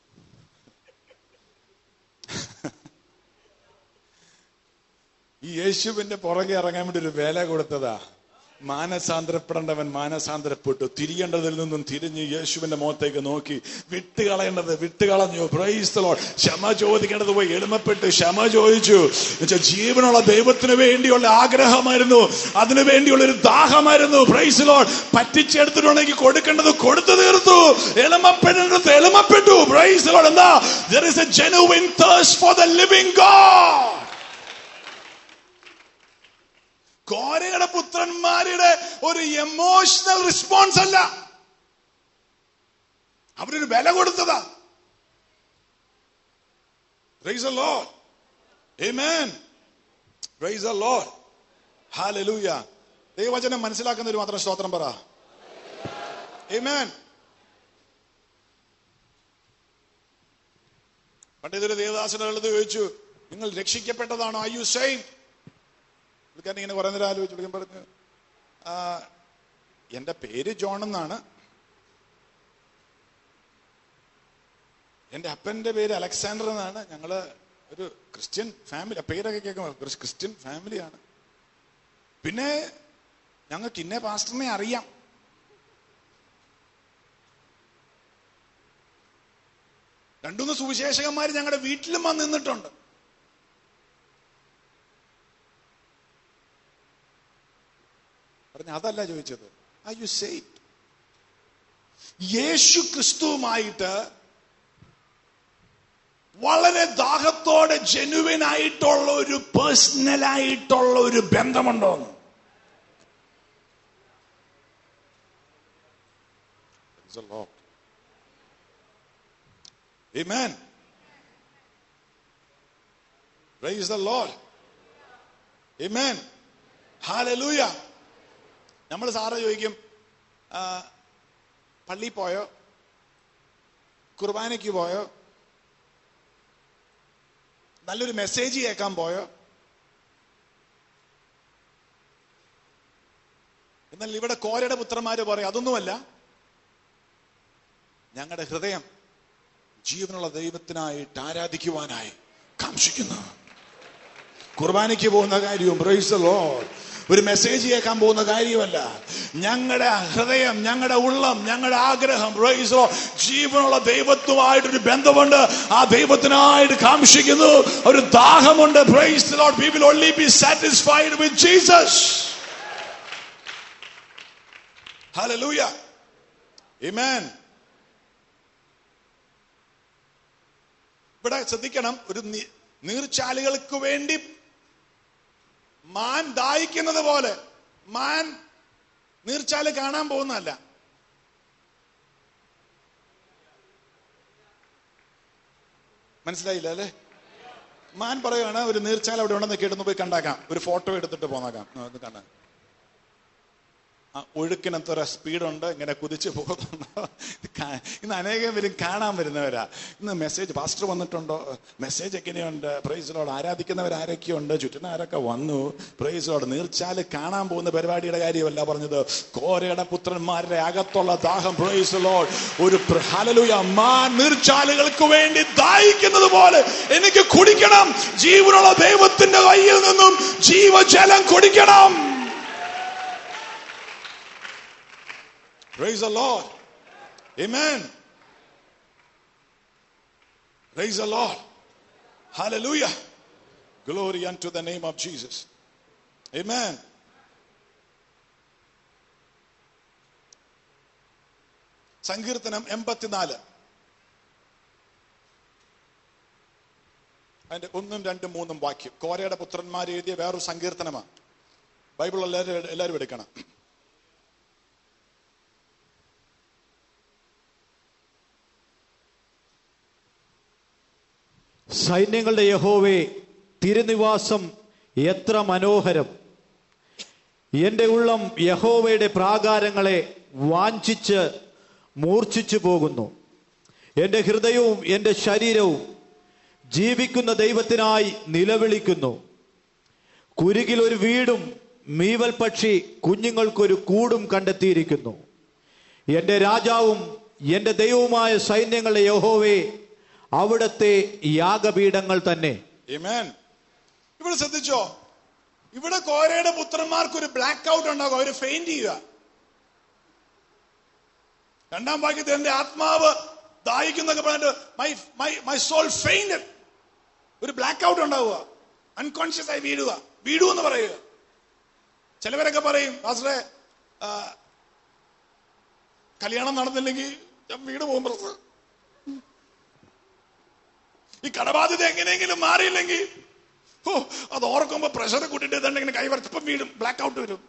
ഈ യേശുവിന്റെ പുറകെ ഇറങ്ങാൻ വേണ്ടി ഒരു വേല കൊടുത്തതാ മാനസാന്തരപ്പെടേണ്ടവൻ മാനസാന്തരപ്പെട്ടു തിരിയേണ്ടതിൽ നിന്നും തിരിഞ്ഞ് യേശുവിന്റെ മുഖത്തേക്ക് നോക്കി വിട്ടുകളയേണ്ടത് വിട്ടുകളഞ്ഞു പ്രൈസ്തലോ ക്ഷമ ചോദിക്കേണ്ടത് പോയി എളിമപ്പെട്ട് ക്ഷമ ചോദിച്ചു എന്നുവെച്ചാൽ ജീവനുള്ള ദൈവത്തിന് വേണ്ടിയുള്ള ആഗ്രഹമായിരുന്നു അതിനു വേണ്ടിയുള്ള ഒരു ദാഹമായിരുന്നു പ്രൈസ്ലോ പറ്റിച്ചെടുത്തിട്ടുണ്ടെങ്കിൽ കൊടുക്കേണ്ടത് കൊടുത്തു തീർത്തു എളിമപ്പെടേണ്ടത് എളിമപ്പെട്ടു പ്രൈസ്ലോ എന്താ there is a genuine thirst for the living God കോരയുടെ പുത്രന്മാരുടെ ഒരു എമോഷണൽ റെസ്പോൺസ് അല്ല അവരൊരു വില കൊടുത്തതാ Praise the Lord. Amen. Praise the Lord. Hallelujah. ദൈവവചനം മനസ്സിലാക്കുന്നവർ മാത്രം സ്തോത്രം പറ Amen. പണ്ട് ഇതൊരു ദേവദാസനുള്ളത് ചോദിച്ചു നിങ്ങൾ രക്ഷിക്കപ്പെട്ടതാണോ ഐ യു സെയിം പുള്ളിക്കാരൻ ഇങ്ങനെ കുറെ നേരം ആലോചിച്ചു പുള്ളിക്കാൻ പറഞ്ഞു "ആ, എന്റെ പേര് ജോൺ എന്നാണ് എന്റെ അപ്പന്റെ പേര് അലക്സാണ്ടർ എന്നാണ് ഞങ്ങള് ഒരു ക്രിസ്ത്യൻ ഫാമിലി പേരൊക്കെ കേൾക്കുമ്പോൾ ഒരു ക്രിസ്ത്യൻ ഫാമിലിയാണ് പിന്നെ ഞങ്ങൾക്ക് ഇന്ന പാസ്റ്ററിനെ അറിയാം രണ്ടുമൂന്ന് സുവിശേഷകന്മാർ ഞങ്ങളുടെ വീട്ടിലും വന്ന് നിന്നിട്ടുണ്ട് പറഞ്ഞ അതല്ല ചോദിച്ചത് ആ യു സേ യേശു ക്രിസ്തുവുമായിട്ട് വളരെ ദാഹത്തോടെ ജെനുവിൻ ആയിട്ടുള്ള ഒരു പേഴ്സണൽ ആയിട്ടുള്ള ഒരു ബന്ധമുണ്ടോ എന്ന് Praise the Lord. Amen. Praise the Lord. Amen. Hallelujah. നമ്മൾ സാറ് ചോദിക്കും ആ, പള്ളിയിൽ പോയോ കുർബാനയ്ക്ക് പോയോ നല്ലൊരു മെസ്സേജ് കേൾക്കാൻ പോയോ എന്നാൽ ഇവിടെ കോരയുടെ പുത്രന്മാര് പറയും അതൊന്നുമല്ല ഞങ്ങളുടെ ഹൃദയം ജീവനുള്ള ദൈവത്തിനായിട്ട് ആരാധിക്കുവാനായി കാംക്ഷിക്കുന്നു കുർബാനയ്ക്ക് പോകുന്ന കാര്യവും പ്രൈസ് the Lord. ഒരു മെസ്സേജ് കേൾക്കാൻ പോകുന്ന കാര്യമല്ല ഞങ്ങളുടെ ഹൃദയം ഞങ്ങളുടെ ഉള്ളം ഞങ്ങളുടെ ആഗ്രഹം praise the Lord. ജീവനുള്ള ദൈവത്തുമായിട്ടൊരു ബന്ധമുണ്ട് ആ ദൈവത്തിനായിട്ട് കാംക്ഷിക്കുന്നു ഒരു ദാഹമുണ്ട് praise the Lord. we will only be satisfied with Jesus hallelujah amen ഇവിടെ ശ്രദ്ധിക്കണം ഒരു നി- നീർച്ചാലുകൾക്ക് വേണ്ടി മാൻ ദാഹിക്കുന്നത് പോലെ മാൻ നീർച്ചാല് കാണാൻ പോകുന്നതല്ല മനസ്സിലായില്ല അല്ലേ മാൻ പറയുകയാണ് ഒരു നീർച്ചാൽ അവിടെ ഉണ്ടെന്ന് കേട്ടൊന്ന് പോയി കണ്ടാക്കാം ഒരു ഫോട്ടോ എടുത്തിട്ട് പോന്നാക്കാം ആ, ഇത് കണ്ടാ ആ ഒഴുക്കിനത്ര സ്പീഡുണ്ട് ഇങ്ങനെ കുതിച്ചു പോകുന്നുണ്ടോ ഇത് കാ- ഇന്ന് അനേകം പേരും കാണാൻ വരുന്നവരാ ഇന്ന് മെസ്സേജ് പാസ്റ്റർ വന്നിട്ടുണ്ടോ മെസ്സേജ് എങ്ങനെയുണ്ട് പ്രൈസിലോട് ആരാധിക്കുന്നവർ ആരൊക്കെയുണ്ട് ചുറ്റിന് ആരൊക്കെ വന്നു പ്രൈസിലോട് നീർച്ചാല് കാണാൻ പോകുന്ന പരിപാടിയുടെ കാര്യമല്ല പറഞ്ഞത് കോരയുടെ പുത്രന്മാരുടെ അകത്തുള്ള ദാഹം പ്രൈസിലോട് ഒരു പ്ര- ഹല്ലേലൂയ മാൻ നീർച്ചാലുകൾക്ക് വേണ്ടി ദാഹിക്കുന്നത് പോലെ എനിക്ക് കുടിക്കണം ജീവനുള്ള ദൈവത്തിന്റെ കയ്യിൽ നിന്നും ജീവജലം കുടിക്കണം Praise the Lord. Amen. Praise the Lord. Hallelujah. Glory unto the name of Jesus. Amen. സങ്കീർത്തനം എൺപത്തിനാല് അതിന്റെ ഒന്നും രണ്ടും മൂന്നും വാക്യം കോരയുടെ പുത്രന്മാർ എഴുതിയ വേറൊരു സങ്കീർത്തനമാണ് ബൈബിൾ എല്ലാവരും എല്ലാവരും എടുക്കണം സൈന്യങ്ങളുടെ യഹോവേ തിരുനിവാസം എത്ര മനോഹരം എന്റെ ഉള്ളം യഹോവയുടെ പ്രാകാരങ്ങളെ വാഞ്ചിച്ച് മൂർച്ഛിച്ചു പോകുന്നു എന്റെ ഹൃദയവും എന്റെ ശരീരവും ജീവിക്കുന്ന ദൈവത്തിനായി നിലവിളിക്കുന്നു കുരുകിൽ ഒരു വീടും മീവൽ പക്ഷി കുഞ്ഞുങ്ങൾക്കൊരു കൂടും കണ്ടെത്തിയിരിക്കുന്നു എന്റെ രാജാവും എന്റെ ദൈവവുമായ സൈന്യങ്ങളുടെ യഹോവേ അവിടത്തെ യാഗപീഠങ്ങൾ തന്നെ Amen. ഇവിടെ ശ്രദ്ധിച്ചോ ഇവിടെ കോരയുടെ പുത്രന്മാർക്ക് ഒരു ബ്ലാക്ക് ഔട്ട് ഉണ്ടാകും അവര് ഫെയിന്റ് ചെയ്യുക രണ്ടാം വാക്യത്തിൽ എന്റെ ആത്മാവ് ദാഹിക്കുന്നൊക്കെ പറഞ്ഞിട്ട് my my my soul faint ഒരു ബ്ലാക്ക് ഔട്ട് ഉണ്ടാവുക അൺകോൺഷ്യസ് ആയി വീഴുക വീഴൂ എന്ന് പറയുക ചിലവരൊക്കെ പറയും പാസ്റ്ററെ ആ, കല്യാണം നടന്നില്ലെങ്കിൽ ഞാൻ വീട് പോകുമ്പോൾ ഈ കടബാധ്യത എങ്ങനെയെങ്കിലും മാറിയില്ലെങ്കിൽ ഓ അത് ഓർക്കുമ്പോ പ്രഷർ കൂട്ടിട്ട് ഇതുണ്ട് ഇങ്ങനെ കൈവരച്ചപ്പം വീടും ബ്ലാക്ക് ഔട്ട് വരും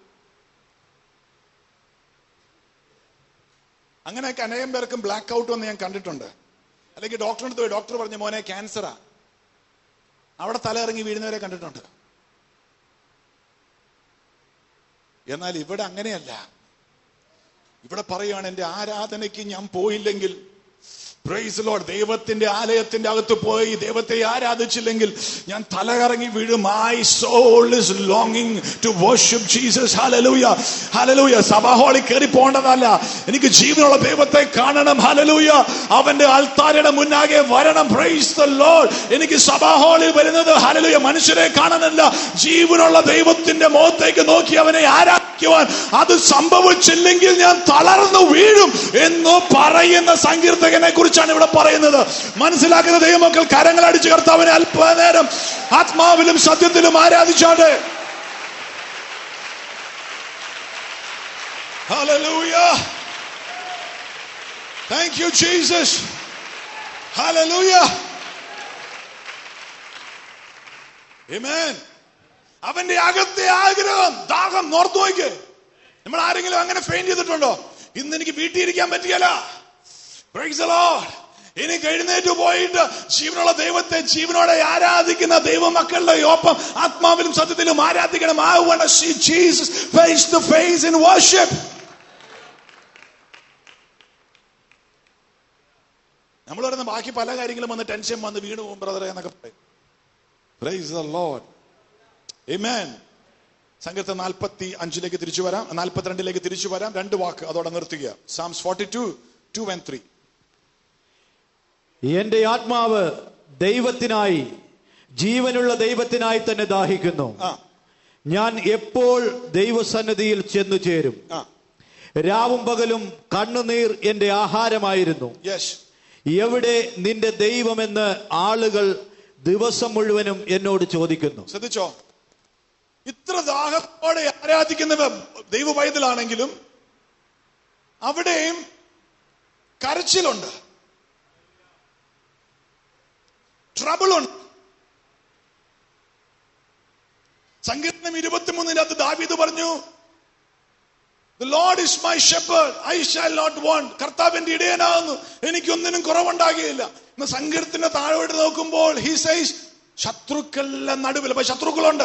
അങ്ങനെയൊക്കെ അനേകം പേർക്കും ബ്ലാക്ക് ഔട്ട് വന്ന് ഞാൻ കണ്ടിട്ടുണ്ട് അല്ലെങ്കിൽ ഡോക്ടറിന്റെ അടുത്ത് പോയി ഡോക്ടർ പറഞ്ഞു മോനെ ക്യാൻസറാ അവിടെ തല ഇറങ്ങി വീഴുന്നവരെ കണ്ടിട്ടുണ്ട് എന്നാൽ ഇവിടെ അങ്ങനെയല്ല ഇവിടെ പറയുകയാണ് എന്റെ ആരാധനയ്ക്ക് ഞാൻ പോയില്ലെങ്കിൽ പ്രൈസ് ലോഡ് ദൈവത്തിന്റെ ആലയത്തിന്റെ അകത്ത് പോയി ദൈവത്തെ ആരാധിച്ചില്ലെങ്കിൽ ഞാൻ തലകറങ്ങി വീഴും മൈ സോൾ ഇസ് ലോങ്ങിങ് to worship Jesus hallelujah hallelujah സഭാഹോളിൽ കയറി പോകേണ്ടതല്ല എനിക്ക് ജീവനുള്ള ദൈവത്തെ കാണണം ഹലലൂയ അവന്റെ ആൾത്താരയുടെ മുന്നാകെ വരണം പ്രൈസ് ദ ലോഡ് എനിക്ക് സഭാഹോളിൽ വരുന്നത് ഹലലൂയ മനുഷ്യരെ കാണാനല്ല ജീവനുള്ള ദൈവത്തിന്റെ മുഖത്തേക്ക് നോക്കി അവനെ ആരാധിക്കുവാൻ അത് സംഭവിച്ചില്ലെങ്കിൽ ഞാൻ തളർന്നു വീഴും എന്ന് പറയുന്ന സങ്കീർത്തകനെ കുറിച്ചാണ് ഇവിടെ പറയുന്നത് മനസ്സിലാക്കുന്ന ദൈവമക്കൾ കരങ്ങൾ അടിച്ചു കർത്താവിനെ അല്പനേരം ആത്മാവിലും സത്യത്തിലും ആരാധിച്ചാണ്ട് Hallelujah. Thank you, Jesus. Hallelujah. Amen. അവന്റെ അകത്തെ ആഗ്രഹം ദാഹം നോർത്തു നോക്ക് നമ്മൾ ആരെങ്കിലും അങ്ങനെ ഫെയിൻ ചെയ്തിട്ടുണ്ടോ ഇന്ന് എനിക്ക് വീട്ടിൽ ഇരിക്കാൻ പറ്റിയല്ല Praise the Lord. എനിക്ക് എഴുന്നേറ്റ് പോയിട്ട് ജീവനുള്ള ദൈവത്തെ ജീവനോടെ ആരാധിക്കുന്ന ദൈവമക്കളുടെ ഒപ്പം ആത്മാവിലും സത്യത്തിലും ആരാധിക്കണം I want to see Jesus face to face in worship. നമ്മൾ പറയുന്ന ബാക്കി പല കാര്യങ്ങളും വന്ന് ടെൻഷൻ വന്ന് വീണ് പോകും ബ്രദറെ എന്നൊക്കെ പറയും പ്രൈസ് ദ ലോർഡ് Amen. സംഘത്തെ നാൽപ്പത്തി അഞ്ചിലേക്ക് തിരിച്ചു വരാം നാൽപ്പത്തിരണ്ടിലേക്ക് തിരിച്ചു വരാം രണ്ട് വാക്ക് അതോടെ നിർത്തുക Psalms forty two two and three എന്റെ ആത്മാവ് ദൈവത്തിനായി ജീവനുള്ള ദൈവത്തിനായി തന്നെ ദാഹിക്കുന്നു ആ ഞാൻ എപ്പോൾ ദൈവസന്നിധിയിൽ ചെന്നു ചേരും ആ രാവും പകലും കണ്ണുനീർ എന്റെ ആഹാരമായിരുന്നു യെസ് എവിടെ നിന്റെ ദൈവമെന്ന് ആളുകൾ ദിവസം മുഴുവനും എന്നോട് ചോദിക്കുന്നു ശ്രദ്ധിച്ചോ ഇത്ര ദാഹത്തോടെ ആരാധിക്കുന്ന ദൈവ പൈതലാണെങ്കിലും അവിടെയും കരച്ചിലുണ്ട് ട്രബിൾ ഉണ്ട് സങ്കീർത്തനം ഇരുപത്തിമൂന്നിനകത്ത് ദാവീദ് പറഞ്ഞു The Lord is my shepherd, I shall not want. കർത്താവ് എന്റെ ഇടയനാകുന്നു എനിക്കൊന്നിനും കുറവുണ്ടാകുകയില്ല ഇന്ന് സങ്കീർത്തിന്റെ താഴോട്ട് നോക്കുമ്പോൾ ഹി സൈസ് ശത്രുക്കളുടെ നടുവിൽ അപ്പൊ ശത്രുക്കളുണ്ട്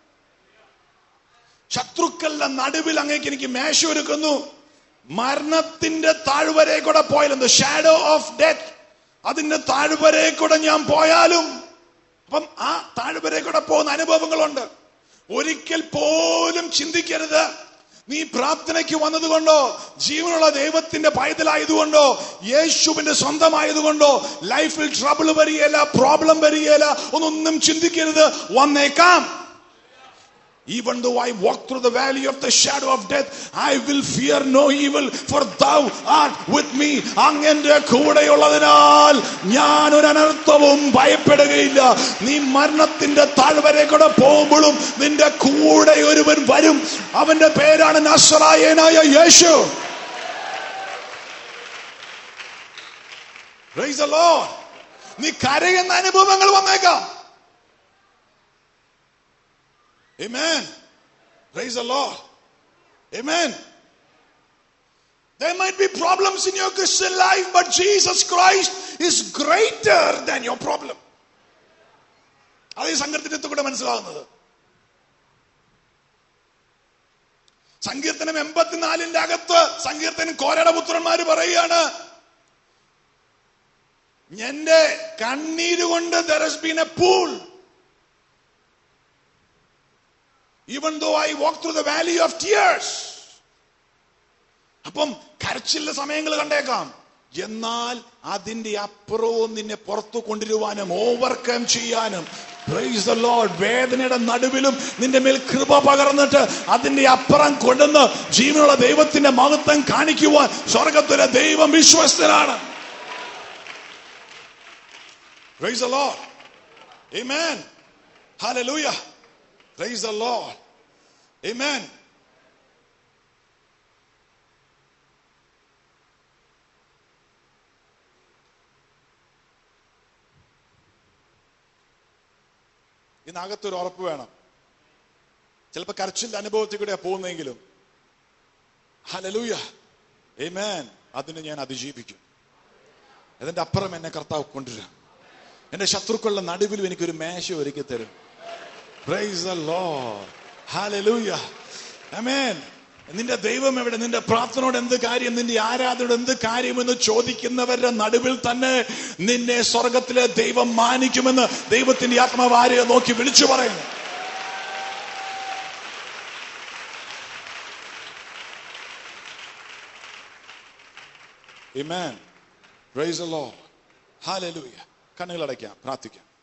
ശത്രുക്കളുടെ നടുവിൽ അങ്ങേക്ക് എനിക്ക് മേശ ഒരുക്കുന്നു മരണത്തിന്റെ താഴ്വരെ കൂടെ പോയാലും ഷാഡോ ഓഫ് ഡെത്ത് അതിന്റെ താഴ്വരെ കൂടെ ഞാൻ പോയാലും അപ്പം ആ താഴ്വരെ കൂടെ പോകുന്ന അനുഭവങ്ങളുണ്ട് ഒരിക്കൽ പോലും ചിന്തിക്കരുത് നീ പ്രാർത്ഥനയ്ക്ക് വന്നതുകൊണ്ടോ ജീവനുള്ള ദൈവത്തിന്റെ പൈതലായതുകൊണ്ടോ യേശുവിന്റെ സ്വന്തമായതുകൊണ്ടോ ലൈഫിൽ ട്രബിൾ വരികയില്ല പ്രോബ്ലം വരികയില്ല ഒന്നൊന്നും ചിന്തിക്കരുത് വന്നേക്കാം Even though I walk through the valley of the shadow of death, I will fear no evil, for thou art with me. അങ്ങന്റെ കൂടെയുള്ളതിനാൽ ഞാൻ ഒരു അനർത്ഥവും ഭയപ്പെടുകയില്ല നീ മരണത്തിന്റെ താഴ്വരെ കൂടെ പോകുമ്പോഴും നിന്റെ കൂടെ ഒരുവൻ വരും അവന്റെ പേരാണ് നസ്രായനായ യേശു Praise the Lord. നീ കരയുന്ന അനുഭവങ്ങൾ വന്നേക്കാം Amen. Praise the Lord. Amen. There might be problems in your Christian life, but Jesus Christ is greater than your problem. അത് ഈ സങ്കീർത്തനത്തിൽ കൂടെ മനസ്സിലാകുന്നത് സങ്കീർത്തനം എൺപത്തിനാലിന്റെ അകത്ത് സങ്കീർത്തനം കോരട പുത്രന്മാര് പറയുകയാണ് എന്റെ കണ്ണീര് there has been a pool even though I walk through the valley of tears. അപ്പം കരച്ചില്ല സമയങ്ങൾ കണ്ടേക്കാം എന്നാൽ അതിന്റെ അപ്പുറവും നിന്നെ പുറത്തു കൊണ്ടുവരുവാനും ഓവർകം ചെയ്യാനും പ്രൈസ് ദ ലോർഡ് വേദനയുടെ നടുവിലും നിന്റെ മേൽ കൃപ പകർന്നിട്ട് അതിന്റെ അപ്പുറം കൊണ്ടുവന്ന് ജീവനുള്ള ദൈവത്തിന്റെ മഹത്വം കാണിക്കുവാൻ സ്വർഗത്തിലെ ദൈവം വിശ്വസ്തനാണ് praise the Lord amen hallelujah Praise the Lord. Amen. ഇതിനകത്തൊരു ഉറപ്പ് വേണം ചിലപ്പോൾ കരച്ചിന്റെ അനുഭവത്തിൽ കൂടെ പോകുന്നെങ്കിലും ഹലലൂയ ഏമേൻ അതിന് ഞാൻ അതിജീവിക്കും അതിന്റെ അപ്പുറം എന്നെ കർത്താവ് കൊണ്ടുവരും എന്റെ ശത്രുക്കളുടെ നടുവിലും എനിക്കൊരു മേശ ഒരുക്കി തരും Praise the Lord. Hallelujah. Amen. നിന്റെ ദൈവം എവിടെ നിന്റെ പ്രാർത്ഥനയോട് എന്ത് കാര്യം നിന്റെ ആരാധനയോട് എന്ത് കാര്യമെന്ന് ചോദിക്കുന്നവരുടെ നടുവിൽ തന്നെ നിന്നെ സ്വർഗത്തിലെ ദൈവം മാനിക്കുമെന്ന് ദൈവത്തിന്റെ ആത്മാവ് ആരെയോ നോക്കി വിളിച്ചു പറയുന്നു Amen. Praise the Lord. Hallelujah. കണ്ണുകൾ അടയ്ക്കാം പ്രാർത്ഥിക്കാം